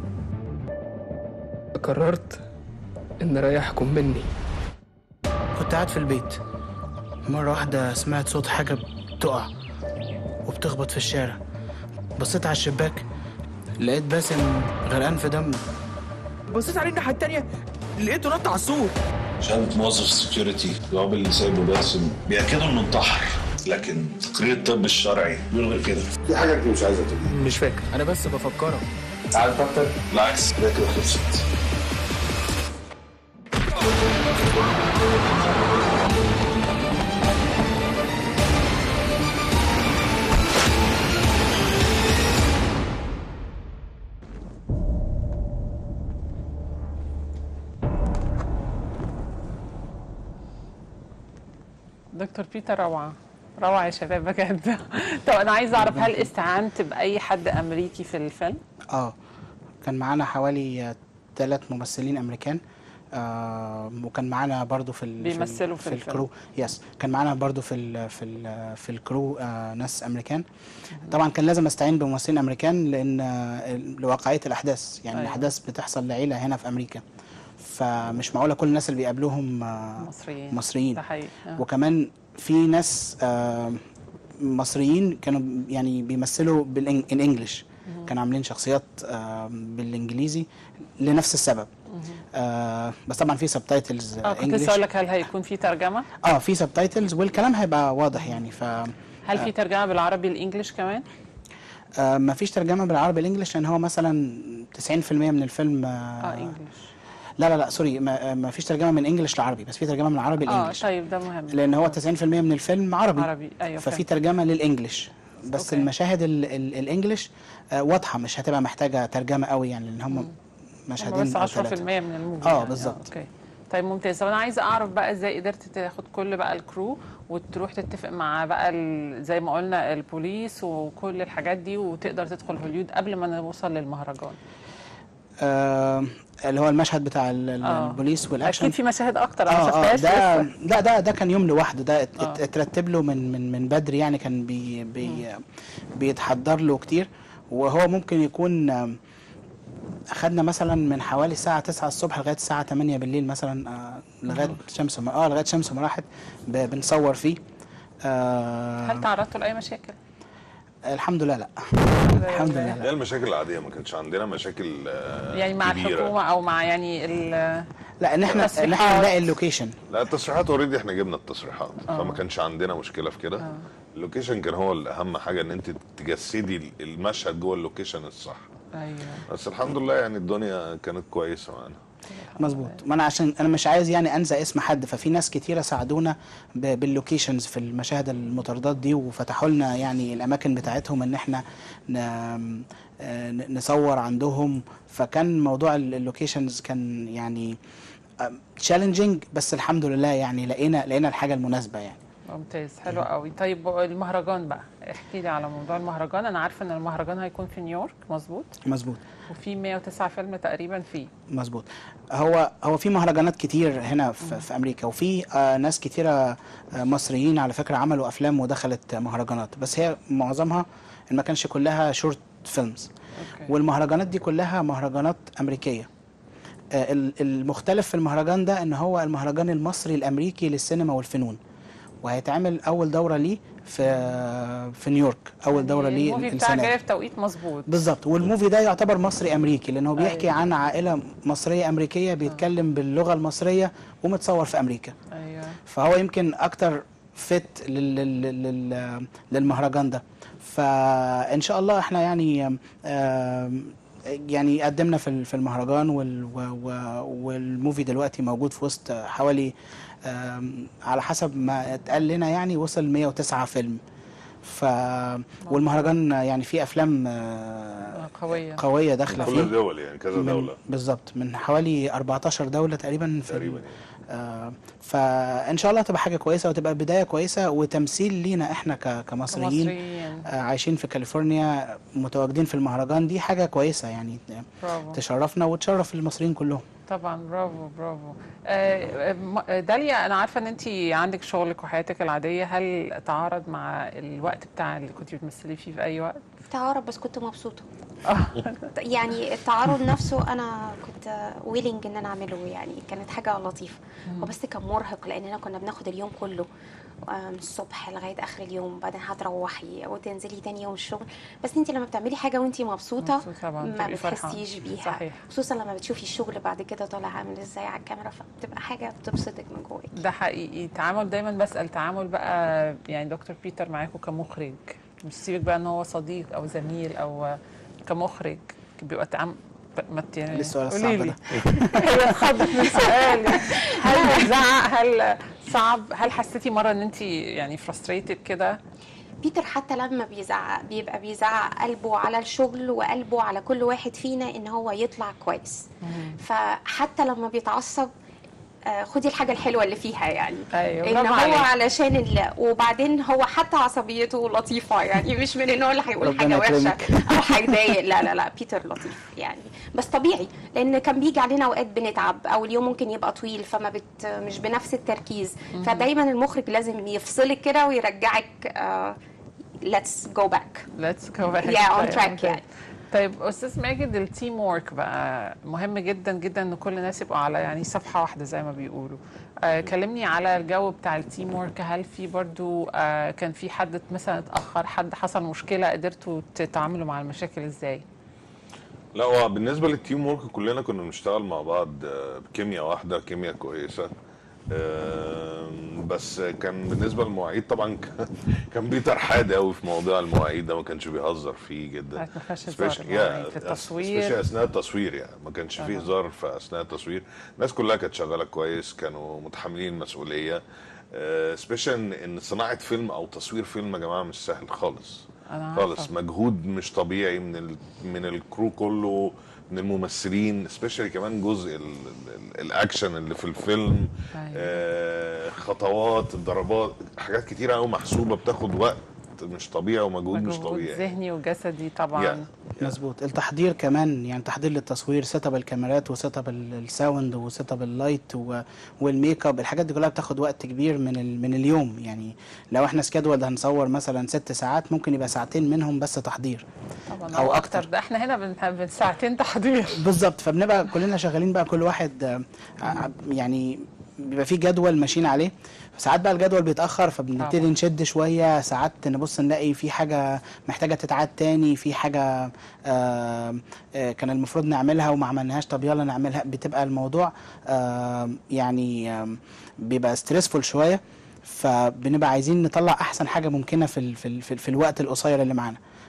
قررت إن أريحكم مني كنت قاعد في البيت مرة واحدة سمعت صوت حاجة بتقع وبتخبط في الشارع بصيت على الشباك لقيت باسم غرقان في دمه بصيت عليه الناحيه التانيه لقيته نط على السور شهادة موظف سكيورتي الجواب اللي سايبه باسم بيأكدوا انه انتحر لكن تقرير الطب الشرعي بيقول غير كده في حاجة أنت مش عايزة تقوليها مش فاكر انا بس بفكرك عارف اكتر؟ بالعكس ده كده خلصت دكتور بيتر روعة روعة يا شباب بجد طب أنا عايزة أعرف هل استعنت بأي حد أمريكي في الفيلم؟ اه كان معانا حوالي ثلاث ممثلين امريكان آه وكان معانا برضو في ال بيمثلوا في في, الفيلم. الكرو يس كان معانا برضو في ال في ال في الكرو آه ناس امريكان طبعا كان لازم استعين بممثلين امريكان لان آه لواقعيه الاحداث يعني أيوة. أيوة. الاحداث بتحصل لعيله هنا في امريكا فمش معقوله كل الناس اللي بيقابلوهم آه مصريين مصريين ده حقيقي آه. وكمان في ناس آه، مصريين كانوا يعني بيمثلوا بالانجلش كانوا عاملين شخصيات آه، بالانجليزي لنفس السبب آه، بس طبعا في سبتايتلز اه كنت لسه أقول لك هل هيكون في ترجمة؟ اه في سبتايتلز والكلام هيبقى واضح يعني ف هل في ترجمة بالعربي الإنجليش كمان؟ آه، ما فيش ترجمه بالعربي الانجليش لان هو مثلا 90% من الفيلم اه آه إنجليش لا لا لا سوري ما, ما فيش ترجمه من انجلش لعربي بس في ترجمه من عربي اه لانجلش طيب ده مهم لان هو 90% من الفيلم عربي عربي أيوه ففي فهمت. ترجمه للانجليش بس أوكي. أوكي. المشاهد ال ال الانجليش آه واضحه مش هتبقى محتاجه ترجمه قوي يعني لان هم هم مشهدين بس أو 10% ثلاثة. من الموفي آه، يعني. بالظبط. اوكي طيب ممتاز طب انا عايزه اعرف بقى ازاي قدرت تاخد كل بقى الكرو وتروح تتفق مع بقى ال- زي ما قلنا البوليس وكل الحاجات دي وتقدر تدخل هوليود قبل ما نوصل للمهرجان آه اللي هو المشهد بتاع ال- ال- آه. البوليس والاكشن اكيد في مشاهد اكتر انا ما اه اه شفتهاش ده لسه لا ده ده كان يوم لوحده ده ات- آه. ات- اترتب له من من من بدري يعني كان بي بي بيتحضر له كتير وهو ممكن يكون آم، اخدنا مثلا من حوالي الساعه 9 الصبح لغايه الساعه 8 بالليل مثلا آه لغايه شمس ما اه لغايه شمس ما راحت ب- بنصور فيه آه هل تعرضتوا لاي مشاكل؟ الحمد لله لا الحمد لله هي لا المشاكل العادية ما كانش عندنا مشاكل آه، يعني مع كبيرة. الحكومه او مع يعني ال- لا ان احنا ان احنا التصريحات. نلاقي اللوكيشن لا التصريحات اوريدي احنا جبنا التصريحات آه. فما كانش عندنا مشكله في كده اللوكيشن كان هو الاهم حاجه ان انت تجسدي المشهد جوه اللوكيشن الصح ايوه بس الحمد لله يعني الدنيا كانت كويسه معانا مظبوط ما انا عشان انا مش عايز يعني انسى اسم حد ففي ناس كتيره ساعدونا ب- باللوكيشنز في المشاهد المطاردات دي وفتحوا لنا يعني الاماكن بتاعتهم ان احنا ن... آه، ن- نصور عندهم فكان موضوع ال- اللوكيشنز كان يعني تشالنجينج بس الحمد لله يعني لقينا لقينا الحاجه المناسبه يعني ممتاز حلو قوي طيب المهرجان بقى احكي لي على موضوع المهرجان انا عارفه ان المهرجان هيكون في نيويورك مظبوط مظبوط وفي 109 فيلم تقريبا فيه مظبوط هو هو في مهرجانات كتير هنا في, في امريكا وفي آه ناس كتيره آه مصريين على فكره عملوا افلام ودخلت مهرجانات بس هي معظمها إن ما كانش كلها شورت فيلمز اوكي والمهرجانات دي كلها مهرجانات امريكيه آه ال- المختلف في المهرجان ده ان هو المهرجان المصري الامريكي للسينما والفنون وهيتعمل اول دوره ليه في في نيويورك اول دوره يعني ليه الموفي بتاعك السنه دي. جاي في توقيت مظبوط بالظبط والموفي ده يعتبر مصري امريكي لانه بيحكي أيوة. عن عائله مصريه امريكيه بيتكلم باللغه المصريه ومتصور في امريكا ايوه فهو يمكن اكتر فت لل لل لل للمهرجان ده فان شاء الله احنا يعني آم، يعني قدمنا في ال- في المهرجان وال و- و- والموفي دلوقتي موجود في وسط حوالي آم، على حسب ما اتقال لنا يعني وصل 109 فيلم ف والمهرجان يعني فيه افلام آه، قويه قويه داخله كل فيه الدول يعني كذا من- دوله بالظبط من حوالي 14 دوله تقريبا في تقريبا يعني. آه فان شاء الله تبقى حاجه كويسه وتبقى بدايه كويسه وتمثيل لينا احنا ك- كمصريين مصريين آه عايشين في كاليفورنيا متواجدين في المهرجان دي حاجه كويسه يعني برافو تشرفنا وتشرف المصريين كلهم طبعا برافو برافو آه، آه، م- آه، داليا انا عارفه ان انت عندك شغلك وحياتك العاديه هل تعارض مع الوقت بتاع اللي كنت بتمثلي فيه في اي وقت تعارض بس كنت مبسوطه يعني التعارض نفسه انا كنت ويلنج ان انا اعمله يعني كانت حاجه لطيفه وبس كان مرهق لاننا كنا بناخد اليوم كله آه، من الصبح لغايه اخر اليوم بعدين هتروحي وتنزلي تاني يوم الشغل بس انت لما بتعملي حاجه وانت مبسوطه مبسوطة طبعاً، ما بتبقي فرحانة. بتحسيش بيها صحيح. خصوصا لما بتشوفي الشغل بعد كده طالع عامل ازاي على الكاميرا فبتبقى حاجه بتبسطك من جواك ده حقيقي تعامل دايما بسال تعامل بقى يعني دكتور بيتر معاكم كمخرج مش سيبك بقى ان هو صديق او زميل او كمخرج بيبقى تعامل ما ت- يعني إيه السؤال قولي الصعب لي. ده؟ هي اتخضت من السؤال هل بتزعق هل صعب هل حسيتي مره ان انت يعني فرستريتد كده بيتر حتى لما بيزعق بيبقى بيزعق قلبه على الشغل وقلبه على كل واحد فينا ان هو يطلع كويس فحتى لما بيتعصب آه، خدي الحاجة الحلوة اللي فيها يعني ايوه ان برافو هو عليك. علشان ال... وبعدين هو حتى عصبيته لطيفة يعني مش من النوع اللي هيقول ربنا حاجة وحشة يكرمك. او هيضايق لا لا لا بيتر لطيف يعني بس طبيعي لان كان بيجي علينا اوقات بنتعب او اليوم ممكن يبقى طويل فما بت... مش بنفس التركيز فدايما المخرج لازم يفصلك كده ويرجعك ليتس جو باك ليتس جو باك Yeah, on track يعني. طيب استاذ ماجد التيم وورك بقى مهم جدا جدا ان كل الناس يبقوا على يعني صفحه واحده زي ما بيقولوا آه كلمني على الجو بتاع التيم وورك هل في برضو آه كان في حد مثلا اتاخر حد حصل مشكله قدرتوا تتعاملوا مع المشاكل ازاي لا هو بالنسبه للتيم ورك كلنا كنا بنشتغل مع بعض آه، بكيمياء واحده كيمياء كويسه آم، بس كان بالنسبه للمواعيد طبعا ك- كان بيتر حاد قوي في موضوع المواعيد ده ما كانش بيهزر فيه جدا ما فيهاش هزار Especially- المواعيد yeah, في التصوير. especially اثناء التصوير يعني ما كانش فيه أها. هزار في اثناء التصوير الناس كلها كانت شغاله كويس كانوا متحملين المسؤوليه سبيشال ان صناعه فيلم او تصوير فيلم يا جماعه مش سهل خالص أنا خالص عارفة. مجهود مش طبيعي من ال من الكرو كله من الممثلين سبيشالي كمان جزء ال- ال- الاكشن اللي في الفيلم أيوة. آه خطوات الضربات حاجات كتيره قوي محسوبه بتاخد وقت مش طبيعي ومجهود مش مجهود طبيعي ذهني وجسدي طبعا Yeah. مظبوط التحضير كمان يعني تحضير للتصوير سيت اب الكاميرات وسيت اب ال- الساوند وسيت اب اللايت و- والميك اب الحاجات دي كلها بتاخد وقت كبير من ال- من اليوم يعني لو احنا سكادول هنصور مثلا ست ساعات ممكن يبقى ساعتين منهم بس تحضير طبعا أو او أكتر. اكتر ده احنا هنا بن- بن ساعتين تحضير بالظبط فبنبقى كلنا شغالين بقى كل واحد آه، ع- يعني بيبقى في جدول ماشيين عليه ساعات بقى الجدول بيتاخر فبنبتدي طبعا. نشد شويه ساعات نبص نلاقي في حاجه محتاجه تتعاد تاني في حاجه آه، آه، كان المفروض نعملها وما عملناهاش طب يلا نعملها بتبقى الموضوع آه، يعني آه، بيبقى ستريسفول شويه فبنبقى عايزين نطلع احسن حاجه ممكنه في ال في ال في, ال في الوقت القصير اللي معانا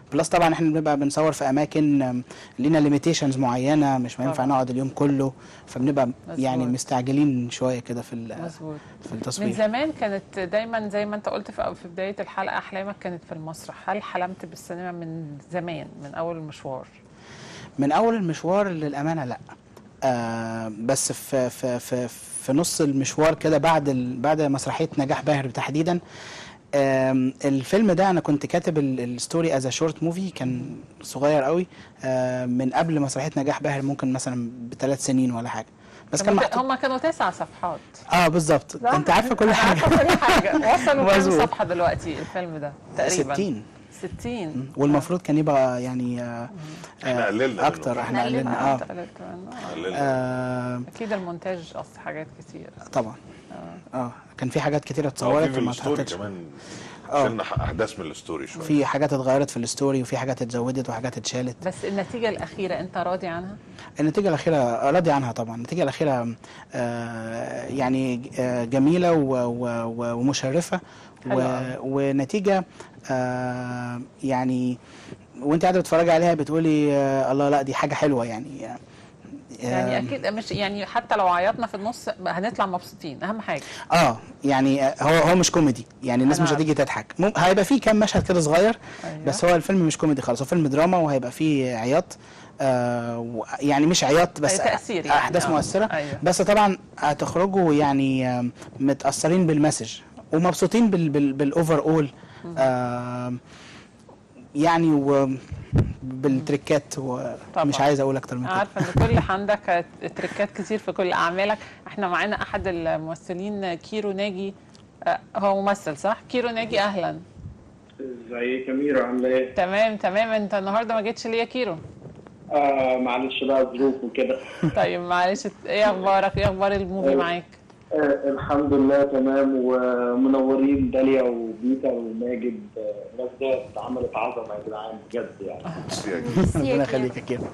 بلس طبعا احنا بنبقى بنصور في اماكن آم، لينا ليميتيشنز معينه مش ما ينفع طبعاً. نقعد اليوم كله فبنبقى يعني مظبوط. مستعجلين شويه كده في ال- مظبوط في من التصوير زمان كانت دايما زي ما انت قلت في في بدايه الحلقه احلامك كانت في المسرح هل حلمت بالسينما من زمان من اول المشوار من اول المشوار للامانه لا آه بس في في في في نص المشوار كده بعد ال بعد مسرحيه نجاح باهر تحديدا آم، الفيلم ده انا كنت كاتب ال- الستوري از شورت موفي كان صغير قوي آه من قبل مسرحيه نجاح باهر ممكن مثلا بثلاث سنين ولا حاجه بس كان محطوط هم كانوا تسع صفحات اه بالظبط صح؟ انت عارفه كل أنا حاجه عارفه كل حاجه وصلوا كام مظبوط. صفحه دلوقتي الفيلم ده تقريبا 60 60 والمفروض كان يبقى يعني آه احنا آه قللنا منه. اكتر احنا قللنا اه, قللنا. آه اكيد المونتاج قص حاجات كتير طبعا اه كان في حاجات كتيره هو اتصورت في في وما الستوري اتحطتش كمان آه. شلنا ح- احداث من الستوري شويه في حاجات اتغيرت في الستوري وفي حاجات اتزودت وحاجات اتشالت بس النتيجه الاخيره انت راضي عنها النتيجة الأخيرة راضي عنها طبعا النتيجة الأخيرة آه يعني آه جميلة و- و- و- ومشرفة حلو و- أوي. ونتيجة آه يعني وانت قاعدة بتتفرجي عليها بتقولي آه الله لا دي حاجة حلوة يعني آه يعني اكيد مش يعني حتى لو عيطنا في النص هنطلع مبسوطين اهم حاجه اه يعني آه، هو هو مش كوميدي يعني الناس أنا مش عارفة. هتيجي تضحك مم- هيبقى فيه كام مشهد كده صغير أيوة. بس هو الفيلم مش كوميدي خالص هو فيلم دراما وهيبقى فيه عياط آه و- يعني مش عياط بس أي تأثير يعني، احداث آه. مؤثره أيوة. بس طبعا هتخرجوا يعني آم، متاثرين بالمسج ومبسوطين بال بال بالاوفر اول يعني و بالتريكات ومش طبعاً. عايز اقول اكتر من كده عارفه ان كل عندك تريكات كتير في كل اعمالك احنا معانا احد الممثلين كيرو ناجي آه، هو ممثل صح كيرو ناجي اهلا ازيك يا ميرا عامله ايه؟ تمام تمام انت النهارده ما جيتش ليه يا كيرو آه معلش بقى ظروف وكده طيب معلش ايه اخبارك ايه اخبار الموفي آه. معاك آه الحمد لله تمام ومنورين داليا وبيتا وماجد آه، الناس ديت عملت عظمه يا جدعان بجد يعني بس يعني ربنا يخليك يا كيرو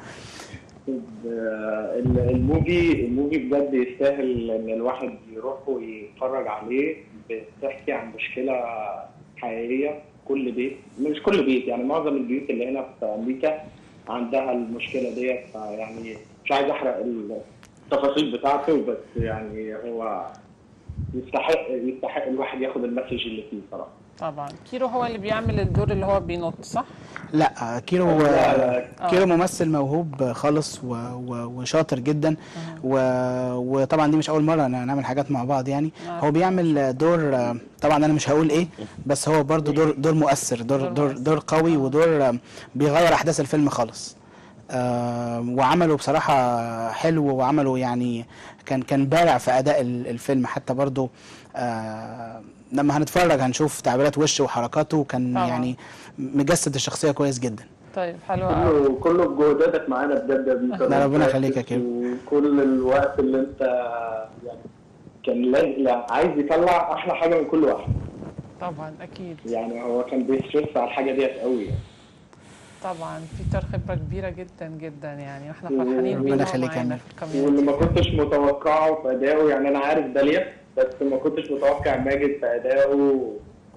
آه، ال- الموفي الموفي بجد يستاهل ان الواحد يروح ويتفرج عليه بتحكي عن مشكله حقيقيه كل بيت مش كل بيت يعني معظم البيوت اللي هنا في امريكا عندها المشكله ديت يعني مش عايز احرق التفاصيل بتاعته بس يعني هو يستحق يستحق الواحد ياخد المسج اللي فيه صراحه طبعا كيرو هو اللي بيعمل الدور اللي هو بينط صح لا كيرو لا، لا. كيرو ممثل موهوب خالص و... و... وشاطر جدا و... وطبعا دي مش اول مره ن- نعمل حاجات مع بعض يعني آه. هو بيعمل دور طبعا انا مش هقول ايه بس هو برضو دور دور مؤثر دور دور دور, مؤثر. دور قوي ودور بيغير احداث الفيلم خالص آه وعمله بصراحة حلو وعمله يعني كان كان بارع في أداء ال- الفيلم حتى برضو آه لما هنتفرج هنشوف تعبيرات وشه وحركاته كان طبعا. يعني مجسد الشخصية كويس جدا طيب حلو قوي كله كله بجهوداتك معانا بجد يا بيتر لا، ربنا يخليك يا كيرو. وكل الوقت اللي انت يعني كان لازم لا، عايز يطلع احلى حاجه من كل واحد طبعا اكيد يعني هو كان بيسترس على الحاجه ديت قوي يعني. طبعا بيتر خبره كبيره جدا جدا يعني واحنا فرحانين ربنا بيه إن هو يخليك يا معانا أمير. في الكوميونتي واللي ما كنتش متوقعه في ادائه يعني انا عارف داليا بس ما كنتش متوقع ماجد في ادائه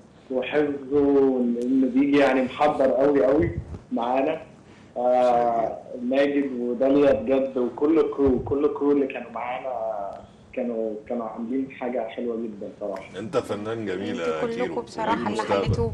وحفظه انه بيجي يعني محضر قوي قوي معانا آه ماجد وداليا بجد وكل الكرو كل الكرو اللي كانوا معانا كانوا كانوا عاملين حاجه حلوه جدا صراحه انت فنان جميل يا انتوا كيرو كلكم بصراحه اللي المستقبل. حليتوه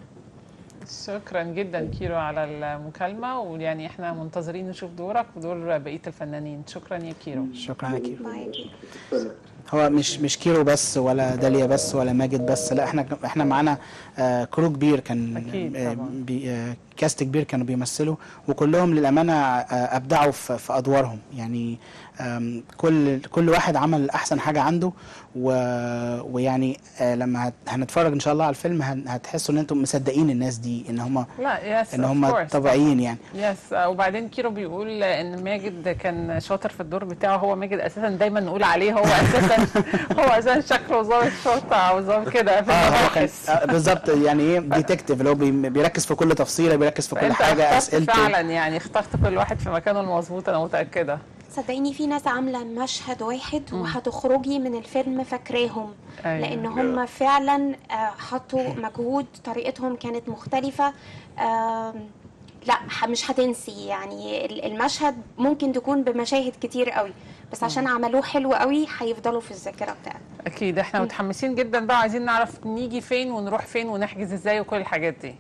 شكرا جدا كيرو على المكالمه ويعني احنا منتظرين نشوف دورك ودور بقيه الفنانين شكرا يا كيرو شكرا يا كيرو باي. هو مش مش كيرو بس ولا داليا بس ولا ماجد بس لا احنا احنا معانا آه كرو كبير كان أكيد آه طبعاً. بي آه كاست كبير كانوا بيمثلوا وكلهم للامانه آه ابدعوا في, في ادوارهم يعني آم، كل كل واحد عمل احسن حاجه عنده و ويعني آه لما هت- هنتفرج ان شاء الله على الفيلم هن- هتحسوا ان انتم مصدقين الناس دي ان هم لا يس ان هم طبيعيين يعني يس وبعدين كيرو بيقول ان ماجد كان شاطر في الدور بتاعه هو ماجد اساسا دايما نقول عليه هو اساسا هو اساسا شكله ضابط شرطه او ضابط كده في اه هو كان المباحث آه بالظبط يعني ايه ديتكتيف اللي هو بي- بيركز في كل تفصيله بيركز في كل فأنت حاجه اخترت اسئلته فعلا يعني اخترت كل واحد في مكانه المظبوط انا متاكده صدقيني في ناس عامله مشهد واحد وهتخرجي من الفيلم فاكراهم أيوة. لان هم فعلا آه، حطوا مجهود طريقتهم كانت مختلفه آم، لا ح- مش هتنسي يعني ال- المشهد ممكن تكون بمشاهد كتير قوي بس عشان عملوه حلو قوي هيفضلوا في الذاكره بتاعتك اكيد احنا متحمسين جدا بقى عايزين نعرف نيجي فين ونروح فين ونحجز ازاي وكل الحاجات دي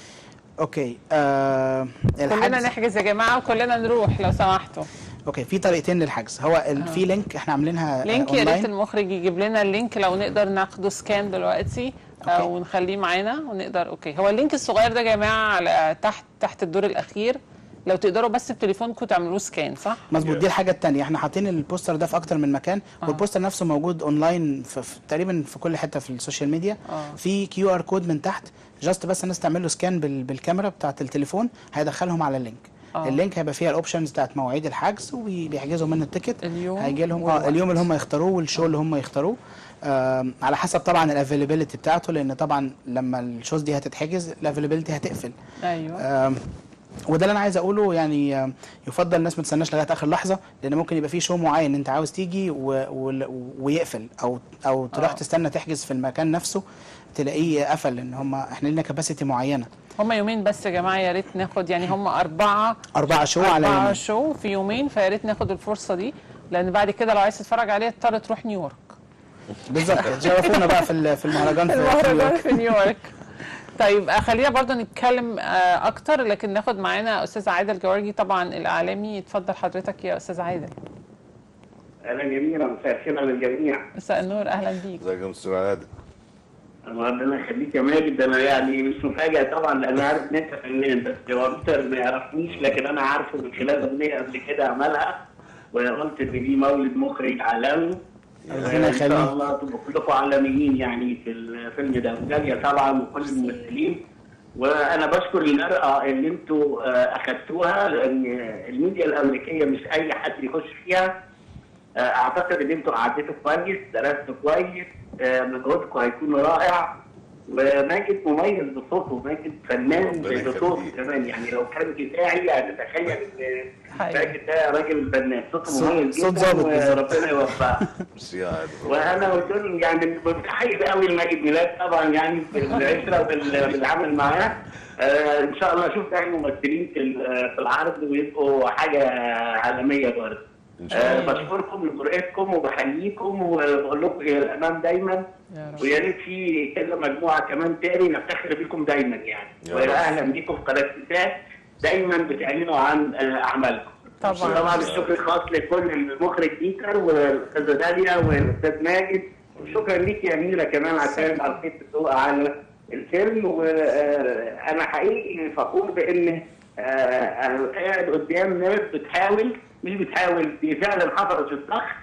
اوكي آه كلنا الحجز نحجز يا جماعه وكلنا نروح لو سمحتوا اوكي في طريقتين للحجز هو ال... في لينك احنا عاملينها آه، لينك يا ريت اونلاين المخرج يجيب لنا اللينك لو نقدر ناخده سكان دلوقتي آه، أوكي. ونخليه معانا ونقدر اوكي هو اللينك الصغير ده يا جماعه على تحت تحت الدور الاخير لو تقدروا بس بتليفونكم تعملوه سكان صح؟ مظبوط دي الحاجه الثانيه احنا حاطين البوستر ده في اكتر من مكان والبوستر نفسه موجود اونلاين في, في تقريبا في كل حته في السوشيال ميديا آه. في كيو ار كود من تحت جاست بس الناس تعمل له سكان بال... بالكاميرا بتاعه التليفون هيدخلهم على اللينك آه. اللينك هيبقى فيها الاوبشنز بتاعت مواعيد الحجز وبيحجزوا منه التيكت اليوم هيجي لهم اه والوقت. اليوم اللي هم يختاروه والشو اللي هم يختاروه آم، على حسب طبعا الافيلابيلتي بتاعته لان طبعا لما الشوز دي هتتحجز الافيلابيلتي هتقفل ايوه آم، وده اللي انا عايز اقوله يعني آم، يفضل الناس ما تستناش لغايه اخر لحظه لان ممكن يبقى في شو معين انت عاوز تيجي و... و... ويقفل او او تروح آه. تستنى تحجز في المكان نفسه تلاقيه قفل لان هم احنا لنا كباسيتي معينه هم يومين بس يا جماعه يا ريت ناخد يعني هم اربعه اربعه شو على أربعة يومين شو في يومين فيا ريت ناخد الفرصه دي لان بعد كده لو عايز تتفرج عليه تضطر تروح نيويورك بالظبط شرفونا بقى في ال- في المهرجان في في المهرجان نيويورك. في نيويورك طيب آه، خلينا برضه نتكلم آه، اكتر لكن ناخد معانا استاذ عادل جوارجي طبعا الاعلامي اتفضل حضرتك يا استاذ عادل اهلا جميله مساء الخير على الجميع مساء النور اهلا بيك ازيك يا مستر عادل ربنا يخليك يا ماجد انا يعني مش مفاجئ طبعا لان عارف ان انت فنان بس هو بيتر ما يعرفنيش لكن انا عارفه من خلال اغنيه قبل كده عملها وقلت ان دي مولد مخرج عالمي ربنا ان يخليك. شاء الله تبقوا كلكم عالميين يعني في الفيلم ده وجاليه طبعا وكل الممثلين وانا بشكر المرأة اللي انتوا آه، اخدتوها لان الميديا الامريكيه مش اي حد يخش فيها آه، اعتقد ان انتوا قعدتوا كويس درستوا كويس آه، مجهودكم هيكون رائع وماجد مميز بصوته ماجد فنان ربنا بصوته يخليك. كمان يعني لو كان بتاعي هتتخيل ان حقيقي. ماجد ده راجل فنان صوته صوت- مميز صوت جدا ظابط بالظبط. وربنا يوفقه ميرسي يا عادل وانا قلت لهم يعني متحيز قوي لماجد ميلاد طبعا يعني بالعشره وبال- بالعمل معاه آه ان شاء الله اشوف يعني ممثلين في ال- في العرض ويبقوا حاجه عالميه برضه ان شاء آه الله بشكركم لجرأتكم وبحييكم وبقول لكم الى الامام دايما يا رب ويا ريت في كذا مجموعه كمان تاني نفتخر بيكم دايما يعني يا رب. واهلا بيكم في قناه ستات دايما بتعلنوا عن آه، اعمالكم طبعا طبعا الشكر الخاص لكل المخرج بيتر والاستاذه داليا والاستاذ ماجد وشكرا ليك يا اميره كمان عشان القيت الضوء على الفيلم وانا حقيقي فخور بان آه، انا قاعد قدام ناس بتحاول مش بتحاول دي فعلا حفرت الصخر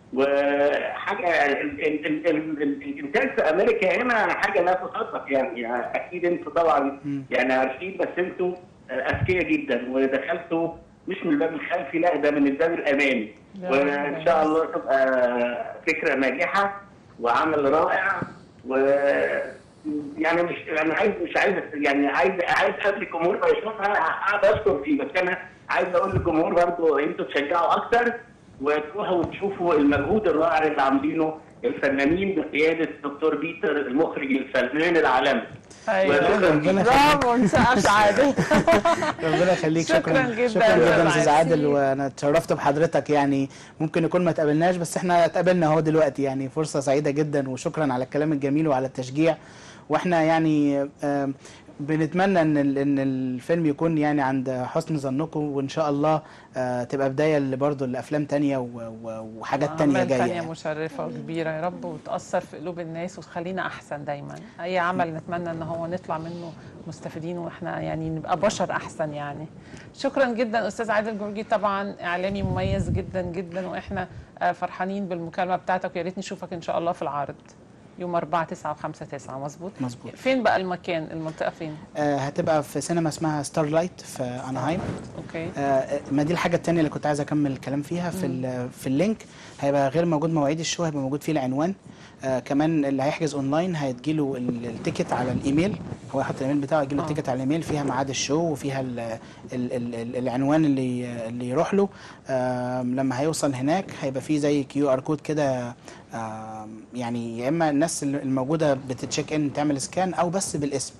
وحاجه ال- ال- ال- ال- ال- الانتاج في امريكا هنا حاجه لا تصدق يعني, يعني اكيد انتوا طبعا يعني عارفين بس انتوا اذكياء جدا ودخلتوا مش من الباب الخلفي لا ده من الباب الامامي يا وان رب. شاء الله تبقى فكره ناجحه وعمل رائع و يعني مش انا عايز مش عايز يعني عايز عايز قبل الجمهور ما يشوفها قاعد اشكر فيه بس انا عايز اقول للجمهور برضه انتوا تشجعوا اكتر وتروحوا وتشوفوا المجهود الرائع اللي عاملينه الفنانين بقياده الدكتور بيتر المخرج الفنان العالمي ايوه ربنا يخليك. برافو نسقف عادل ربنا يخليك شكراً شكرا جداً شكرا يا جدا أستاذ استاذ عادل. عادل وانا اتشرفت بحضرتك يعني ممكن نكون ما اتقابلناش بس احنا اتقابلنا اهو دلوقتي يعني فرصه سعيده جدا وشكرا على الكلام الجميل وعلى التشجيع واحنا يعني آم، بنتمنى ان ال- ان الفيلم يكون يعني عند حسن ظنكم وان شاء الله آه، تبقى بدايه برضه لافلام تانية و- و- وحاجات تانية أعمال جايه تانية يعني. مشرفة وكبيرة يا رب وتأثر في قلوب الناس وتخلينا أحسن دايما أي عمل نتمنى إن هو نطلع منه مستفيدين وإحنا يعني نبقى بشر أحسن يعني شكرا جدا أستاذ عادل جورجي طبعا إعلامي مميز جدا جدا وإحنا آه، فرحانين بالمكالمة بتاعتك ويا ريت نشوفك إن شاء الله في العرض يوم 4 9 و5 9 مظبوط مظبوط. فين بقى المكان المنطقة فين آه، هتبقى في سينما اسمها ستار لايت في انهايم أوكي آه، ما دي الحاجه التانية اللي كنت عايز اكمل الكلام فيها في ال- في اللينك هيبقى غير موجود مواعيد الشو هيبقى موجود فيه العنوان آه كمان اللي هيحجز اونلاين هيتجيله ال- التيكت على الايميل هو يحط الايميل بتاعه يجيله آه. التيكت على الايميل فيها ميعاد الشو وفيها ال ال ال ال العنوان اللي اللي يروح له آه لما هيوصل هناك هيبقى فيه زي كيو ار كود كده آه يعني يا اما الناس الموجوده بتتشيك ان تعمل سكان او بس بالاسم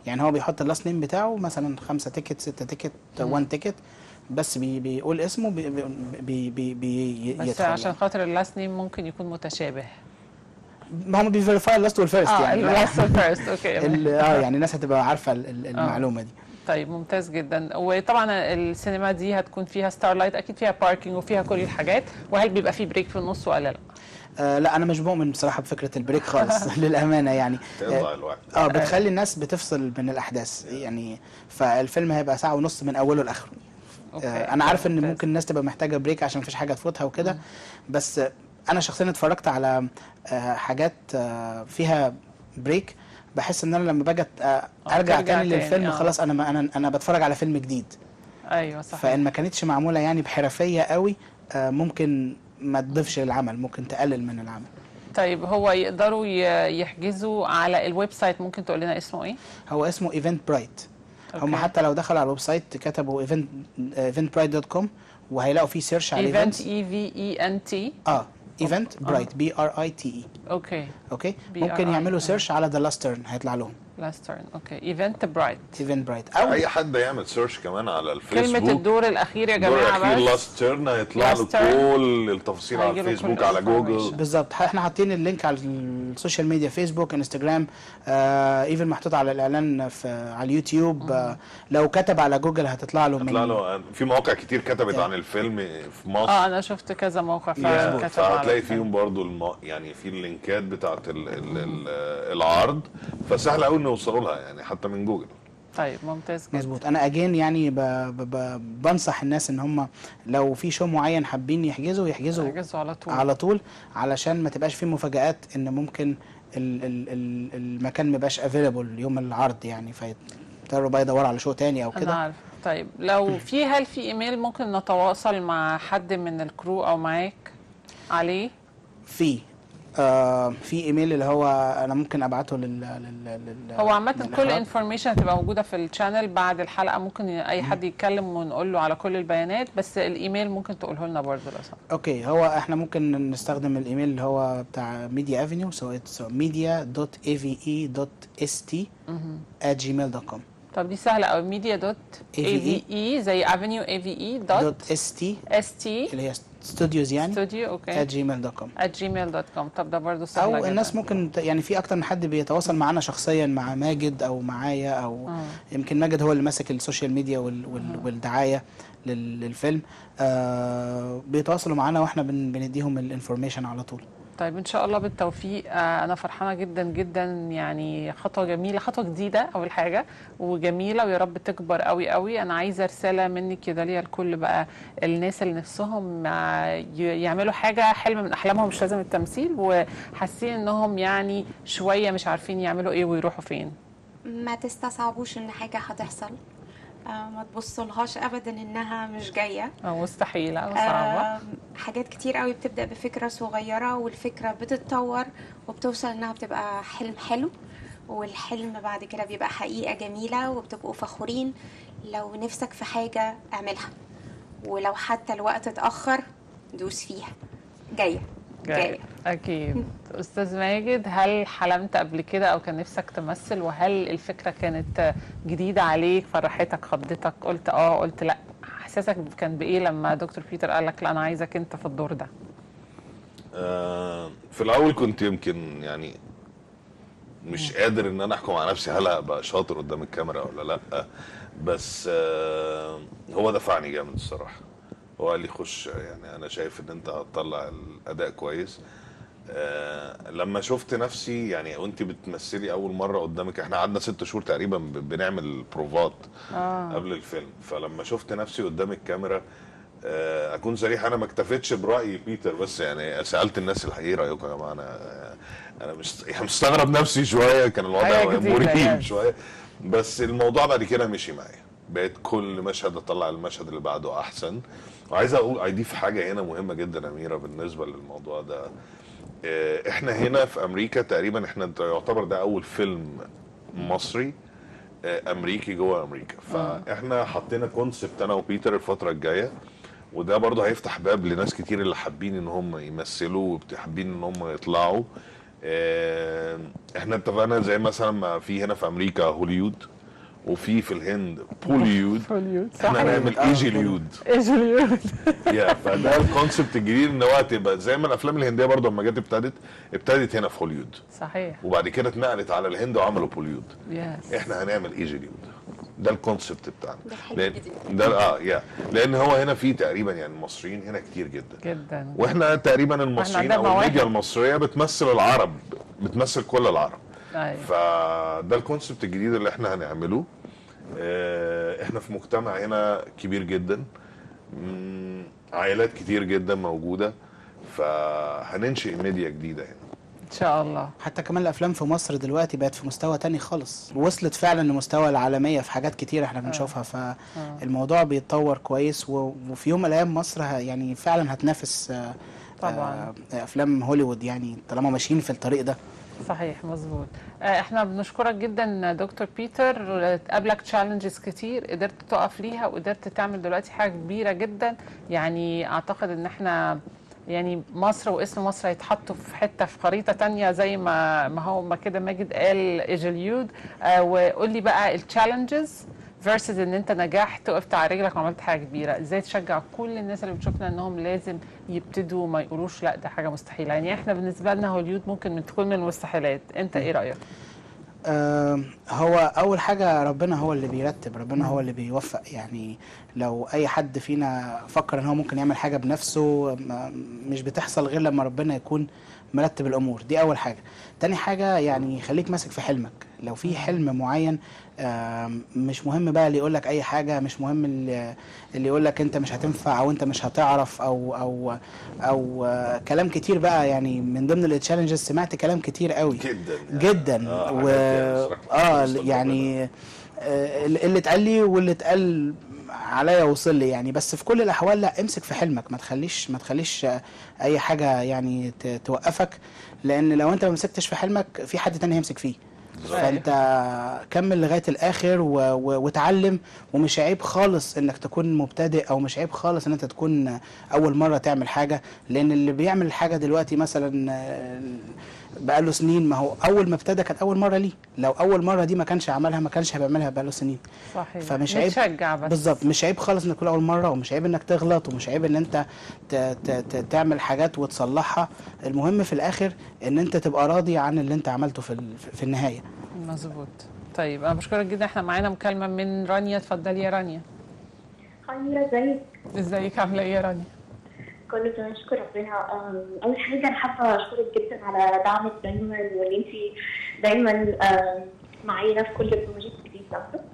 يعني هو بيحط اللاست نيم بتاعه مثلا خمسة تيكت ستة تيكت وان تيكت بس بي بيقول اسمه بي بي بي بي بي بس يدخل عشان يعني. خاطر اللاست نيم ممكن يكون متشابه ما هم بيفيريفاي اللاست والفيرست اه يعني اللاست فيرست اوكي ال- اه يعني الناس هتبقى عارفه ال- ال- المعلومه دي طيب ممتاز جدا وطبعا السينما دي هتكون فيها ستارلايت اكيد فيها باركينج وفيها كل الحاجات وهل بيبقى في بريك في النص ولا لا آه لا انا مش بؤمن بصراحه بفكره البريك خالص للامانه يعني تقطع الوقت اه بتخلي الناس بتفصل من الاحداث يعني فالفيلم هيبقى ساعه ونص من اوله لاخره أوكي. آه انا عارف ان ممتاز. ممكن الناس تبقى محتاجه بريك عشان مفيش حاجه تفوتها وكده بس آه، انا شخصيا اتفرجت على آه حاجات آه فيها بريك بحس ان انا لما باجي أت- آه، ارجع ترجع تاني تاني، للفيلم آه. خلاص انا ما انا انا بتفرج على فيلم جديد ايوه صح فان ما كانتش معموله يعني بحرفيه قوي آه ممكن ما تضيفش للعمل ممكن تقلل من العمل طيب هو يقدروا ي- يحجزوا على الويب سايت ممكن تقول لنا اسمه ايه هو اسمه ايفنت برايت هم أوكي. حتى لو دخلوا على الويب سايت كتبوا ايفنت eventbrite.com وهيلاقوا فيه سيرش على ايفنت ايفنت اي في اي ان تي اه ايفنت برايت بي ار اي تي اي اوكي اوكي B ممكن R I يعملوا آه. سيرش على ذا لاست تيرن هيطلع لهم لاست تيرن اوكي ايفنت برايت ايفنت برايت او اي حد يعمل سيرش كمان على الفيسبوك كلمه الدور الاخير يا الدور جماعه الاخير بس لاست تيرن هيطلع له Last turn. كل التفاصيل على هيجيله كل الفيسبوك على جوجل information. بالظبط احنا حاطين اللينك على السوشيال ميديا فيسبوك انستجرام آه ايفن محطوط على الاعلان في على اليوتيوب آه لو كتب على جوجل هتطلع له هيطلع من له في مواقع كتير كتبت Yeah. عن الفيلم في مصر اه انا شفت كذا موقع فعلا مظبوط. كتب على فهتلاقي الفيلم. فيهم برضو الم... يعني في اللينكات بتاعت ال... ال... ال... العرض فسهل قوي ان يوصلوا لها يعني حتى من جوجل طيب ممتاز جدا مظبوط انا اجين يعني ب ب ب بنصح الناس ان هم لو في شو معين حابين يحجزوا يحجزوا احجزوا على طول على طول علشان ما تبقاش في مفاجآت ان ممكن ال ال ال المكان ما يبقاش افيلبل يوم العرض يعني فيضطروا بقى يدوروا على شو تاني او انا كده عارف طيب لو في هل في ايميل ممكن نتواصل مع حد من الكرو او معاك عليه في آه في ايميل اللي هو انا ممكن ابعته لل لل, لل هو عامة كل للإخراج. انفورميشن هتبقى موجودة في الشانل بعد الحلقة ممكن اي حد يتكلم ونقول له على كل البيانات بس الايميل ممكن تقوله لنا برضه لو سمحت اوكي هو احنا ممكن نستخدم الايميل اللي هو بتاع ميديا افينيو سو اتس media.ave.st at gmail.com طب دي سهلة قوي ميديا دوت اي في AVE. اي زي افينيو اي في اي دوت دوت st اس تي اللي هي ستوديوز يعني ستوديو اوكي at gmail.com at gmail دوت كوم طب ده برضه سهلة او الناس جداً. ممكن ت- يعني في اكتر من حد بيتواصل معانا شخصيا مع ماجد او معايا او يمكن ماجد هو اللي ماسك السوشيال ميديا وال وال والدعايه لل- للفيلم آه بيتواصلوا معانا واحنا بن بنديهم الانفورميشن على طول طيب ان شاء الله بالتوفيق آه، انا فرحانه جدا جدا يعني خطوه جميله خطوه جديده اول حاجه وجميله ويا رب تكبر قوي قوي انا عايزه رساله منك يا داليا لكل بقى الناس اللي نفسهم آه، ي- يعملوا حاجه حلم من احلامهم مش لازم التمثيل وحاسين انهم يعني شويه مش عارفين يعملوا ايه ويروحوا فين ما تستصعبوش ان حاجه هتحصل آه، ما تبصلهاش ابدا انها مش جايه آه، مستحيله او صعبه آه، حاجات كتير قوي بتبدا بفكره صغيره والفكره بتتطور وبتوصل انها بتبقى حلم حلو والحلم بعد كده بيبقى حقيقه جميله وبتبقوا فخورين لو نفسك في حاجه اعملها ولو حتى الوقت اتاخر دوس فيها جايه جايه اكيد استاذ ماجد هل حلمت قبل كده او كان نفسك تمثل وهل الفكره كانت جديده عليك فرحتك خضتك قلت اه قلت لا احساسك كان بايه لما دكتور بيتر قال لك لا انا عايزك انت في الدور ده آه، في الاول كنت يمكن يعني مش قادر ان انا احكم على نفسي هل هبقى شاطر قدام الكاميرا ولا لا بس آه، هو دفعني جامد الصراحه هو قال لي خش يعني انا شايف ان انت هتطلع الاداء كويس آه، لما شفت نفسي يعني وانت بتمثلي اول مره قدامك احنا قعدنا ست شهور تقريبا ب- بنعمل بروفات اه قبل الفيلم فلما شفت نفسي قدام الكاميرا آه، اكون صريح انا ما اكتفيتش براي بيتر بس يعني سالت الناس الحقيقه ايه رايكم يا جماعه انا انا مش يعني مستغرب نفسي شويه كان حاجة الوضع جديدة مريب يعني. شويه بس الموضوع بعد كده مشي معايا بقيت كل مشهد اطلع المشهد اللي بعده احسن وعايز اقول اضيف حاجه هنا مهمه جدا يا اميره بالنسبه للموضوع ده آه، احنا هنا في امريكا تقريبا احنا يعتبر ده اول فيلم مصري آه، امريكي جوه امريكا فاحنا حطينا كونسبت انا وبيتر الفتره الجايه وده برضه هيفتح باب لناس كتير اللي حابين ان هم يمثلوا وحابين ان هم يطلعوا آه، احنا اتفقنا زي مثلا ما في هنا في امريكا هوليود وفي في الهند بوليود هوليود احنا صحيح هنعمل ايجيليود ايجوليود يا فده الكونسبت الجديد ان هو تبقى زي ما الافلام الهنديه برضه لما جت ابتدت ابتدت هنا في هوليود صحيح وبعد كده اتنقلت على الهند وعملوا بوليود يس احنا هنعمل ايجيليود ده الكونسبت بتاعنا ده حلو لان جديد. ده اه يا لان هو هنا في تقريبا يعني المصريين هنا كتير جدا جدا واحنا تقريبا المصريين عندنا او مواهب. الميديا المصريه بتمثل العرب بتمثل كل العرب ايوه فده الكونسبت الجديد اللي احنا هنعمله آه، احنا في مجتمع هنا كبير جدا مم، عائلات كتير جدا موجوده فهننشئ ميديا جديده هنا ان شاء الله حتى كمان الافلام في مصر دلوقتي بقت في مستوى تاني خالص وصلت فعلا لمستوى العالمية في حاجات كتير احنا بنشوفها فالموضوع بيتطور كويس و- وفي يوم من الايام مصر ه- يعني فعلا هتنافس آه، طبعا. آه، افلام هوليوود يعني طالما ماشيين في الطريق ده صحيح مظبوط آه، احنا بنشكرك جدا دكتور بيتر قابلك تشالنجز كتير قدرت تقف ليها وقدرت تعمل دلوقتي حاجه كبيره جدا يعني اعتقد ان احنا يعني مصر واسم مصر هيتحطوا في حته في خريطه تانية زي ما ما هو ما كده ماجد قال ايجليود آه وقول لي بقى التشالنجز فيرسز ان انت نجحت وقفت على رجلك وعملت حاجه كبيره ازاي تشجع كل الناس اللي بتشوفنا انهم لازم يبتدوا ما يقولوش لا ده حاجه مستحيله يعني احنا بالنسبه لنا هوليود ممكن من تكون من المستحيلات انت ايه رايك آه، هو اول حاجه ربنا هو اللي بيرتب ربنا هو اللي بيوفق يعني لو اي حد فينا فكر ان هو ممكن يعمل حاجه بنفسه ما- مش بتحصل غير لما ربنا يكون مرتب الامور دي اول حاجه تاني حاجه يعني خليك ماسك في حلمك لو في حلم معين آم، مش مهم بقى اللي يقول لك اي حاجه مش مهم اللي اللي يقول لك انت مش هتنفع او انت مش هتعرف او او او آه، كلام كتير بقى يعني من ضمن التشالنجز سمعت كلام كتير قوي جدا جدا آه، و حاجات يعني اه صراحة يعني آه، اللي اتقال لي واللي اتقال عليا وصل لي يعني بس في كل الاحوال لا امسك في حلمك ما تخليش ما تخليش آه، اي حاجه يعني ت- توقفك لان لو انت ما مسكتش في حلمك في حد تاني هيمسك فيه فانت كمل لغايه الاخر و... و... وتعلم ومش عيب خالص انك تكون مبتدئ او مش عيب خالص ان انت تكون اول مره تعمل حاجه لان اللي بيعمل الحاجه دلوقتي مثلا آه، بقاله سنين ما هو اول ما ابتدى كانت اول مره ليه لو اول مره دي ما كانش عملها ما كانش هيعملها بقاله سنين صحيح فمش عيب نتشجع بس بالظبط مش عيب خالص انك تكون اول مره ومش عيب انك تغلط ومش عيب ان انت ت ت ت تعمل حاجات وتصلحها المهم في الاخر ان انت تبقى راضي عن اللي انت عملته في ال- في النهايه مظبوط طيب انا بشكرك جدا احنا معانا مكالمه من رانيا اتفضلي يا رانيا خيرة ازيك ازيك عامله ايه يا رانيا كله تمام شكر ربنا أم، اول حاجه انا حابه اشكرك جدا على دعمك دايما وان انت دايما أم، معايا في كل البروجكت الجديد بتاعته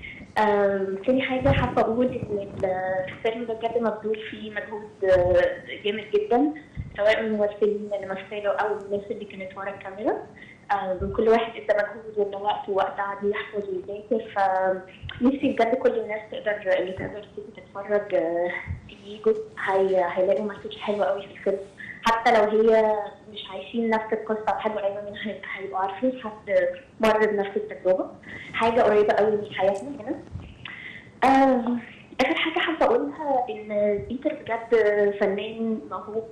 أم، تاني حاجه حابه اقول ان الفيلم ده بجد مبذول فيه مجهود آه، جامد جدا سواء من الممثلين اللي مثلوا او الناس اللي كانت ورا الكاميرا أم، كل واحد ادى مجهود وادى وقت ووقت قعد يحفظ ويذاكر فنفسي بجد كل الناس تقدر اللي تقدر تيجي تتفرج آه، يجوا هي... هيلاقوا مسج حلو قوي في الفيلم حتى لو هي مش عايشين نفس القصه او حاجه قريبه منها هي- هيبقوا عارفين حد مر بنفس التجربه حاجه قريبه قوي من حياتنا هنا آه، اخر حاجه حابه اقولها ان بيتر بجد فنان موهوب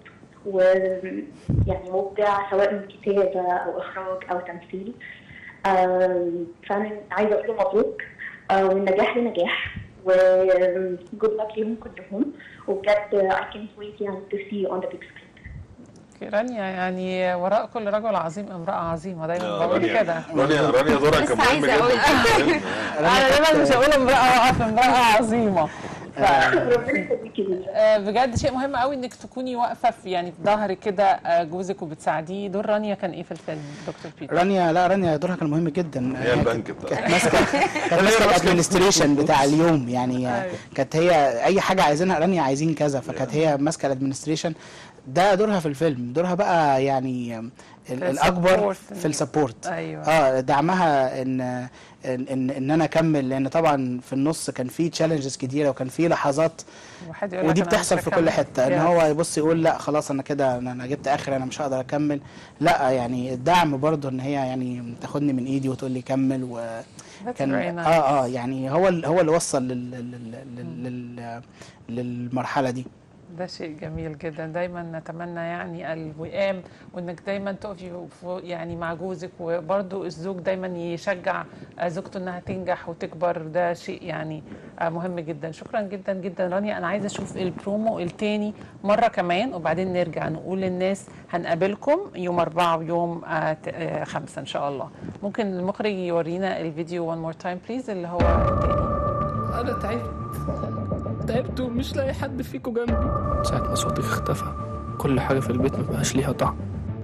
ويعني مبدع سواء من كتابه او اخراج او تمثيل آه، فانا عايزه اقول له مبروك آه، والنجاح لنجاح وجود لك ليهم كلهم وبجد I can't wait يعني to see you on the big screen أوكي، رانيا يعني وراء كل رجل عظيم امراه عظيمه دايما آه، بقول رانيا كده رانيا رانيا دورها كان لسه مهم عايزة جدا أقول. في الفيلم. انا دايما مش هقول امراه واقف امراه عظيمه ف... ربنا يخليكي ليا. آه، بجد شيء مهم قوي انك تكوني واقفه في يعني في ظهر كده آه، جوزك وبتساعديه دور رانيا كان ايه في الفيلم دكتور بيتر رانيا لا رانيا دورها كان مهم جدا هي البنك بتاعها كانت ماسكه كانت ماسكه الادمنستريشن بتاع اليوم يعني أيوة. كانت هي اي حاجه عايزينها رانيا عايزين كذا فكانت هي ماسكه الادمنستريشن ده دورها في الفيلم دورها بقى يعني ال- في الاكبر السبورت. في السبورت ايوه اه دعمها ان ان ان, إن انا اكمل لان طبعا في النص كان في تشالنجز كتيره وكان في لحظات واحد يقول لك ودي أنا بتحصل مش في هكمل. كل حته ان Yes. هو يبص يقول لا خلاص انا كده انا أنا جبت اخر انا مش هقدر اكمل لا يعني الدعم برضه ان هي يعني تاخدني من ايدي وتقول لي كمل و That's كان very nice. اه اه يعني هو ال- هو اللي وصل لل لل لل لل للمرحله دي ده شيء جميل جدا دايما نتمنى يعني الوئام وانك دايما تقفي فوق- يعني مع جوزك وبرضو الزوج دايما يشجع آه، زوجته انها تنجح وتكبر ده شيء يعني آه، مهم جدا شكرا جدا جدا رانيا انا عايزه اشوف البرومو التاني مره كمان وبعدين نرجع نقول للناس هنقابلكم يوم أربعة ويوم آه، ت- آه، خمسة ان شاء الله ممكن المخرج يورينا الفيديو one more time please اللي هو التاني انا تعبت تعبت ومش لاقي حد فيكم جنبي ساعة ما صوتك اختفى كل حاجة في البيت مبقاش ليها طعم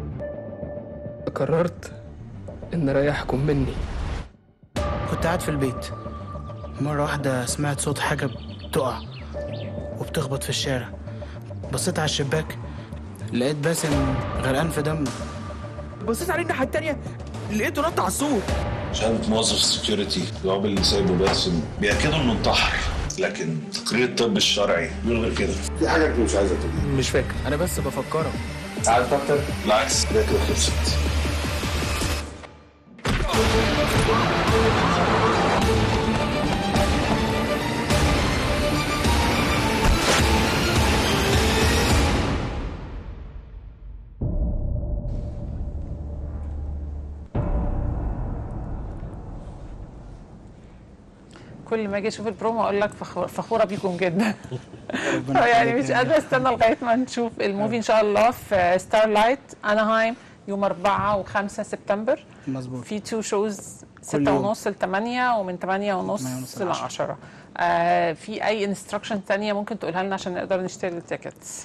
قررت ان اريحكم مني كنت قاعد في البيت مرة واحدة سمعت صوت حاجة بتقع وبتخبط في الشارع بصيت على الشباك لقيت باسم غرقان في دمه بصيت عليه الناحيه التانيه لقيته نط على السور شهادة موظف سكيورتي الجواب اللي سايبه باسم بيأكدوا انه انتحر لكن تقرير الطب الشرعي بيقول غير كده في حاجه انت مش عايزه تقوليها مش فاكر انا بس بفكرك عارف اكتر بالعكس ده كده خلصت كل ما اجي اشوف البرومو اقول لك فخور- فخوره بيكم جدا ربنا يعني يخليك مش يا قادره استنى لغايه ما نشوف الموفي ان شاء الله في ستار لايت اناهايم يوم 4 و5 سبتمبر مظبوط في تو شوز كل 6 يوم. ونص ل 8 ومن 8 ونص ونص ل ل 10 آه في اي انستراكشن تانية ممكن تقولها لنا عشان نقدر نشتري التيكتس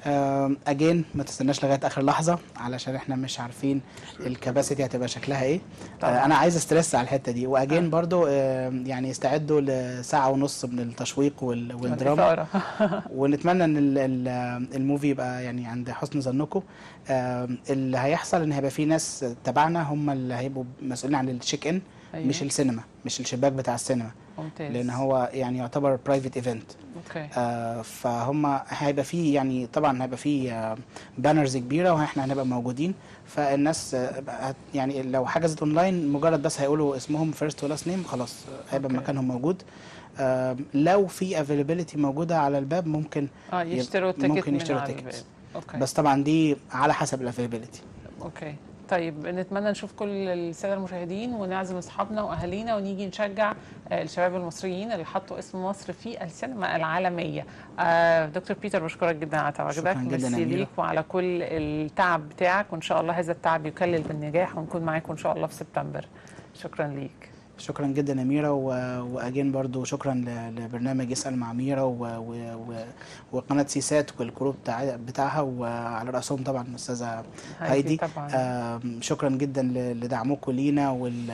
اجين ما تستناش لغايه اخر لحظه علشان احنا مش عارفين الكباسيتي هتبقى شكلها ايه طبعاً. آه انا عايز استرس على الحته دي واجين برضو آه يعني استعدوا لساعه ونص من التشويق وال- والدراما الإثارة. ونتمنى ان ال- ال- الموفي يبقى يعني عند حسن ظنكم آه اللي هيحصل ان هيبقى في ناس تبعنا هم اللي هيبقوا مسؤولين عن التشيك ان أيوة. مش السينما مش الشباك بتاع السينما ممتاز لان هو يعني يعتبر برايفت ايفنت اوكي آه، فهم هيبقى فيه يعني طبعا هيبقى فيه بانرز كبيره واحنا هنبقى موجودين فالناس آه، هت- يعني لو حجزت اونلاين مجرد بس هيقولوا اسمهم فيرست ولاست نيم خلاص آه، هيبقى أوكي. مكانهم موجود آه، لو في افيلابيلتي موجوده على الباب ممكن اه يب- يشتروا التيكت ممكن من يشتروا على التيكت الباب. اوكي بس طبعا دي على حسب الافيلابيلتي اوكي طيب نتمنى نشوف كل الساده المشاهدين ونعزم اصحابنا واهالينا ونيجي نشجع آه، الشباب المصريين اللي حطوا اسم مصر في السينما العالميه آه، دكتور بيتر بشكرك جدا على تواجدك شكراً جداً يا ميرسي أميرة. ليك وعلى كل التعب بتاعك وان شاء الله هذا التعب يكلل بالنجاح ونكون معاكم ان شاء الله في سبتمبر شكرا ليك شكرا جدا يا ميرا و- واجين برضو شكرا ل- لبرنامج اسال مع ميرا و... و... و... وقناه سيسات والكروب بتاع... بتاعها وعلى راسهم طبعا الاستاذه هايدي طبعا آم، شكرا جدا ل- لدعمكم لينا وال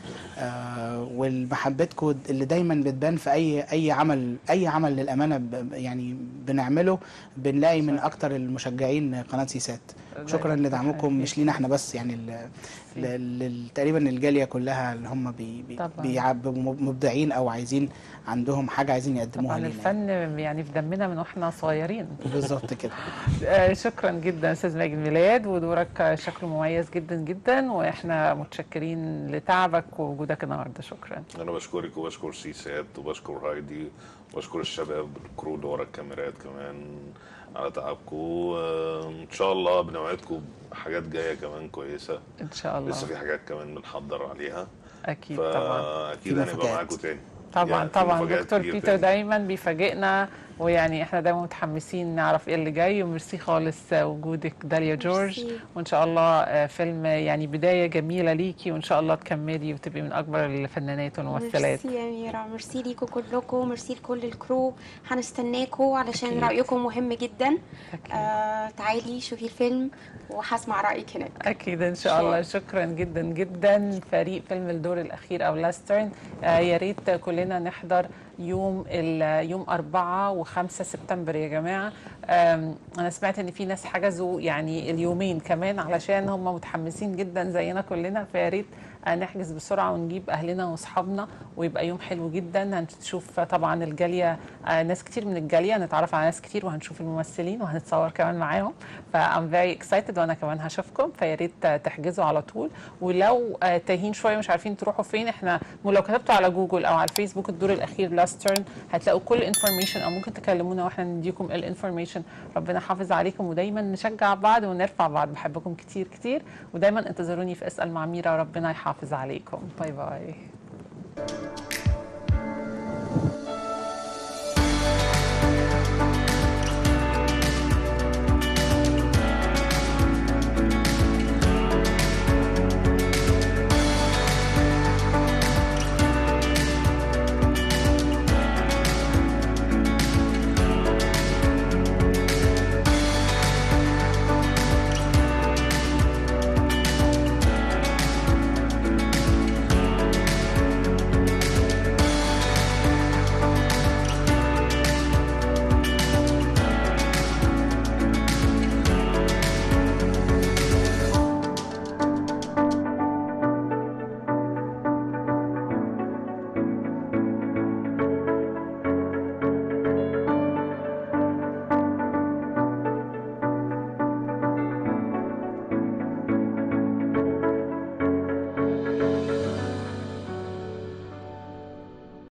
آه، والمحبتكم اللي دايما بتبان في اي اي عمل اي عمل للامانه ب- يعني بنعمله بنلاقي من اكتر المشجعين قناه سيسات شكرا لدعمكم مش لينا احنا بس يعني ال- ل- ل- تقريبا الجاليه كلها اللي هم بي بي طبعاً. بيعبوا مبدعين او عايزين عندهم حاجه عايزين يقدموها طبعا لينا الفن يعني في دمنا من واحنا صغيرين بالظبط كده آه، شكرا جدا استاذ ماجد ميلاد ودورك شكله مميز جدا جدا واحنا متشكرين لتعبك ووجودك النهارده شكرا انا بشكرك وبشكر سيسات وبشكر هايدي وبشكر الشباب الكرو اللي ورا الكاميرات كمان على تعبكم ان شاء الله بنوعدكم بحاجات جايه كمان كويسه ان شاء الله لسه في حاجات كمان بنحضر عليها اكيد طبعا فاكيد في هنبقى مفاجآت. معاكم تاني طبعا يعني في طبعا مفاجآت دكتور كتير بيتر تاني. دايما بيفاجئنا ويعني احنا دايما متحمسين نعرف ايه اللي جاي وميرسي خالص وجودك داليا جورج ميرسي. وان شاء الله آه، فيلم يعني بدايه جميله ليكي وان شاء الله تكملي وتبقي من اكبر الفنانات والممثلات ميرسي يا ميرا ميرسي ليكوا كلكم ميرسي لكل الكرو هنستناكوا علشان أكيد. رأيكم مهم جدا أكيد. آه تعالي شوفي الفيلم وهسمع رأيك هناك اكيد ان شاء الله شكرا جدا جدا فريق فيلم الدور الاخير او لاسترن آه يا ريت كلنا نحضر يوم ال- يوم 4 و5 سبتمبر يا جماعه آم، انا سمعت ان في ناس حجزوا يعني اليومين كمان علشان هم متحمسين جدا زينا كلنا فيا ريت آه، نحجز بسرعه ونجيب اهلنا واصحابنا ويبقى يوم حلو جدا هنشوف طبعا الجاليه آه، ناس كتير من الجاليه هنتعرف على ناس كتير وهنشوف الممثلين وهنتصور كمان معاهم فام فيري اكسايتد وانا كمان هشوفكم فيا ريت آه، تحجزوا على طول ولو آه، تايهين شويه مش عارفين تروحوا فين احنا لو كتبتوا على جوجل او على الفيسبوك الدور الاخير لاست تيرن هتلاقوا كل انفورميشن او ممكن تكلمونا واحنا نديكم الانفورميشن ربنا يحافظ عليكم ودايما نشجع بعض ونرفع بعض بحبكم كتير كتير ودايما انتظروني في اسال مع ميرا ربنا يحافظ عليكم باي باي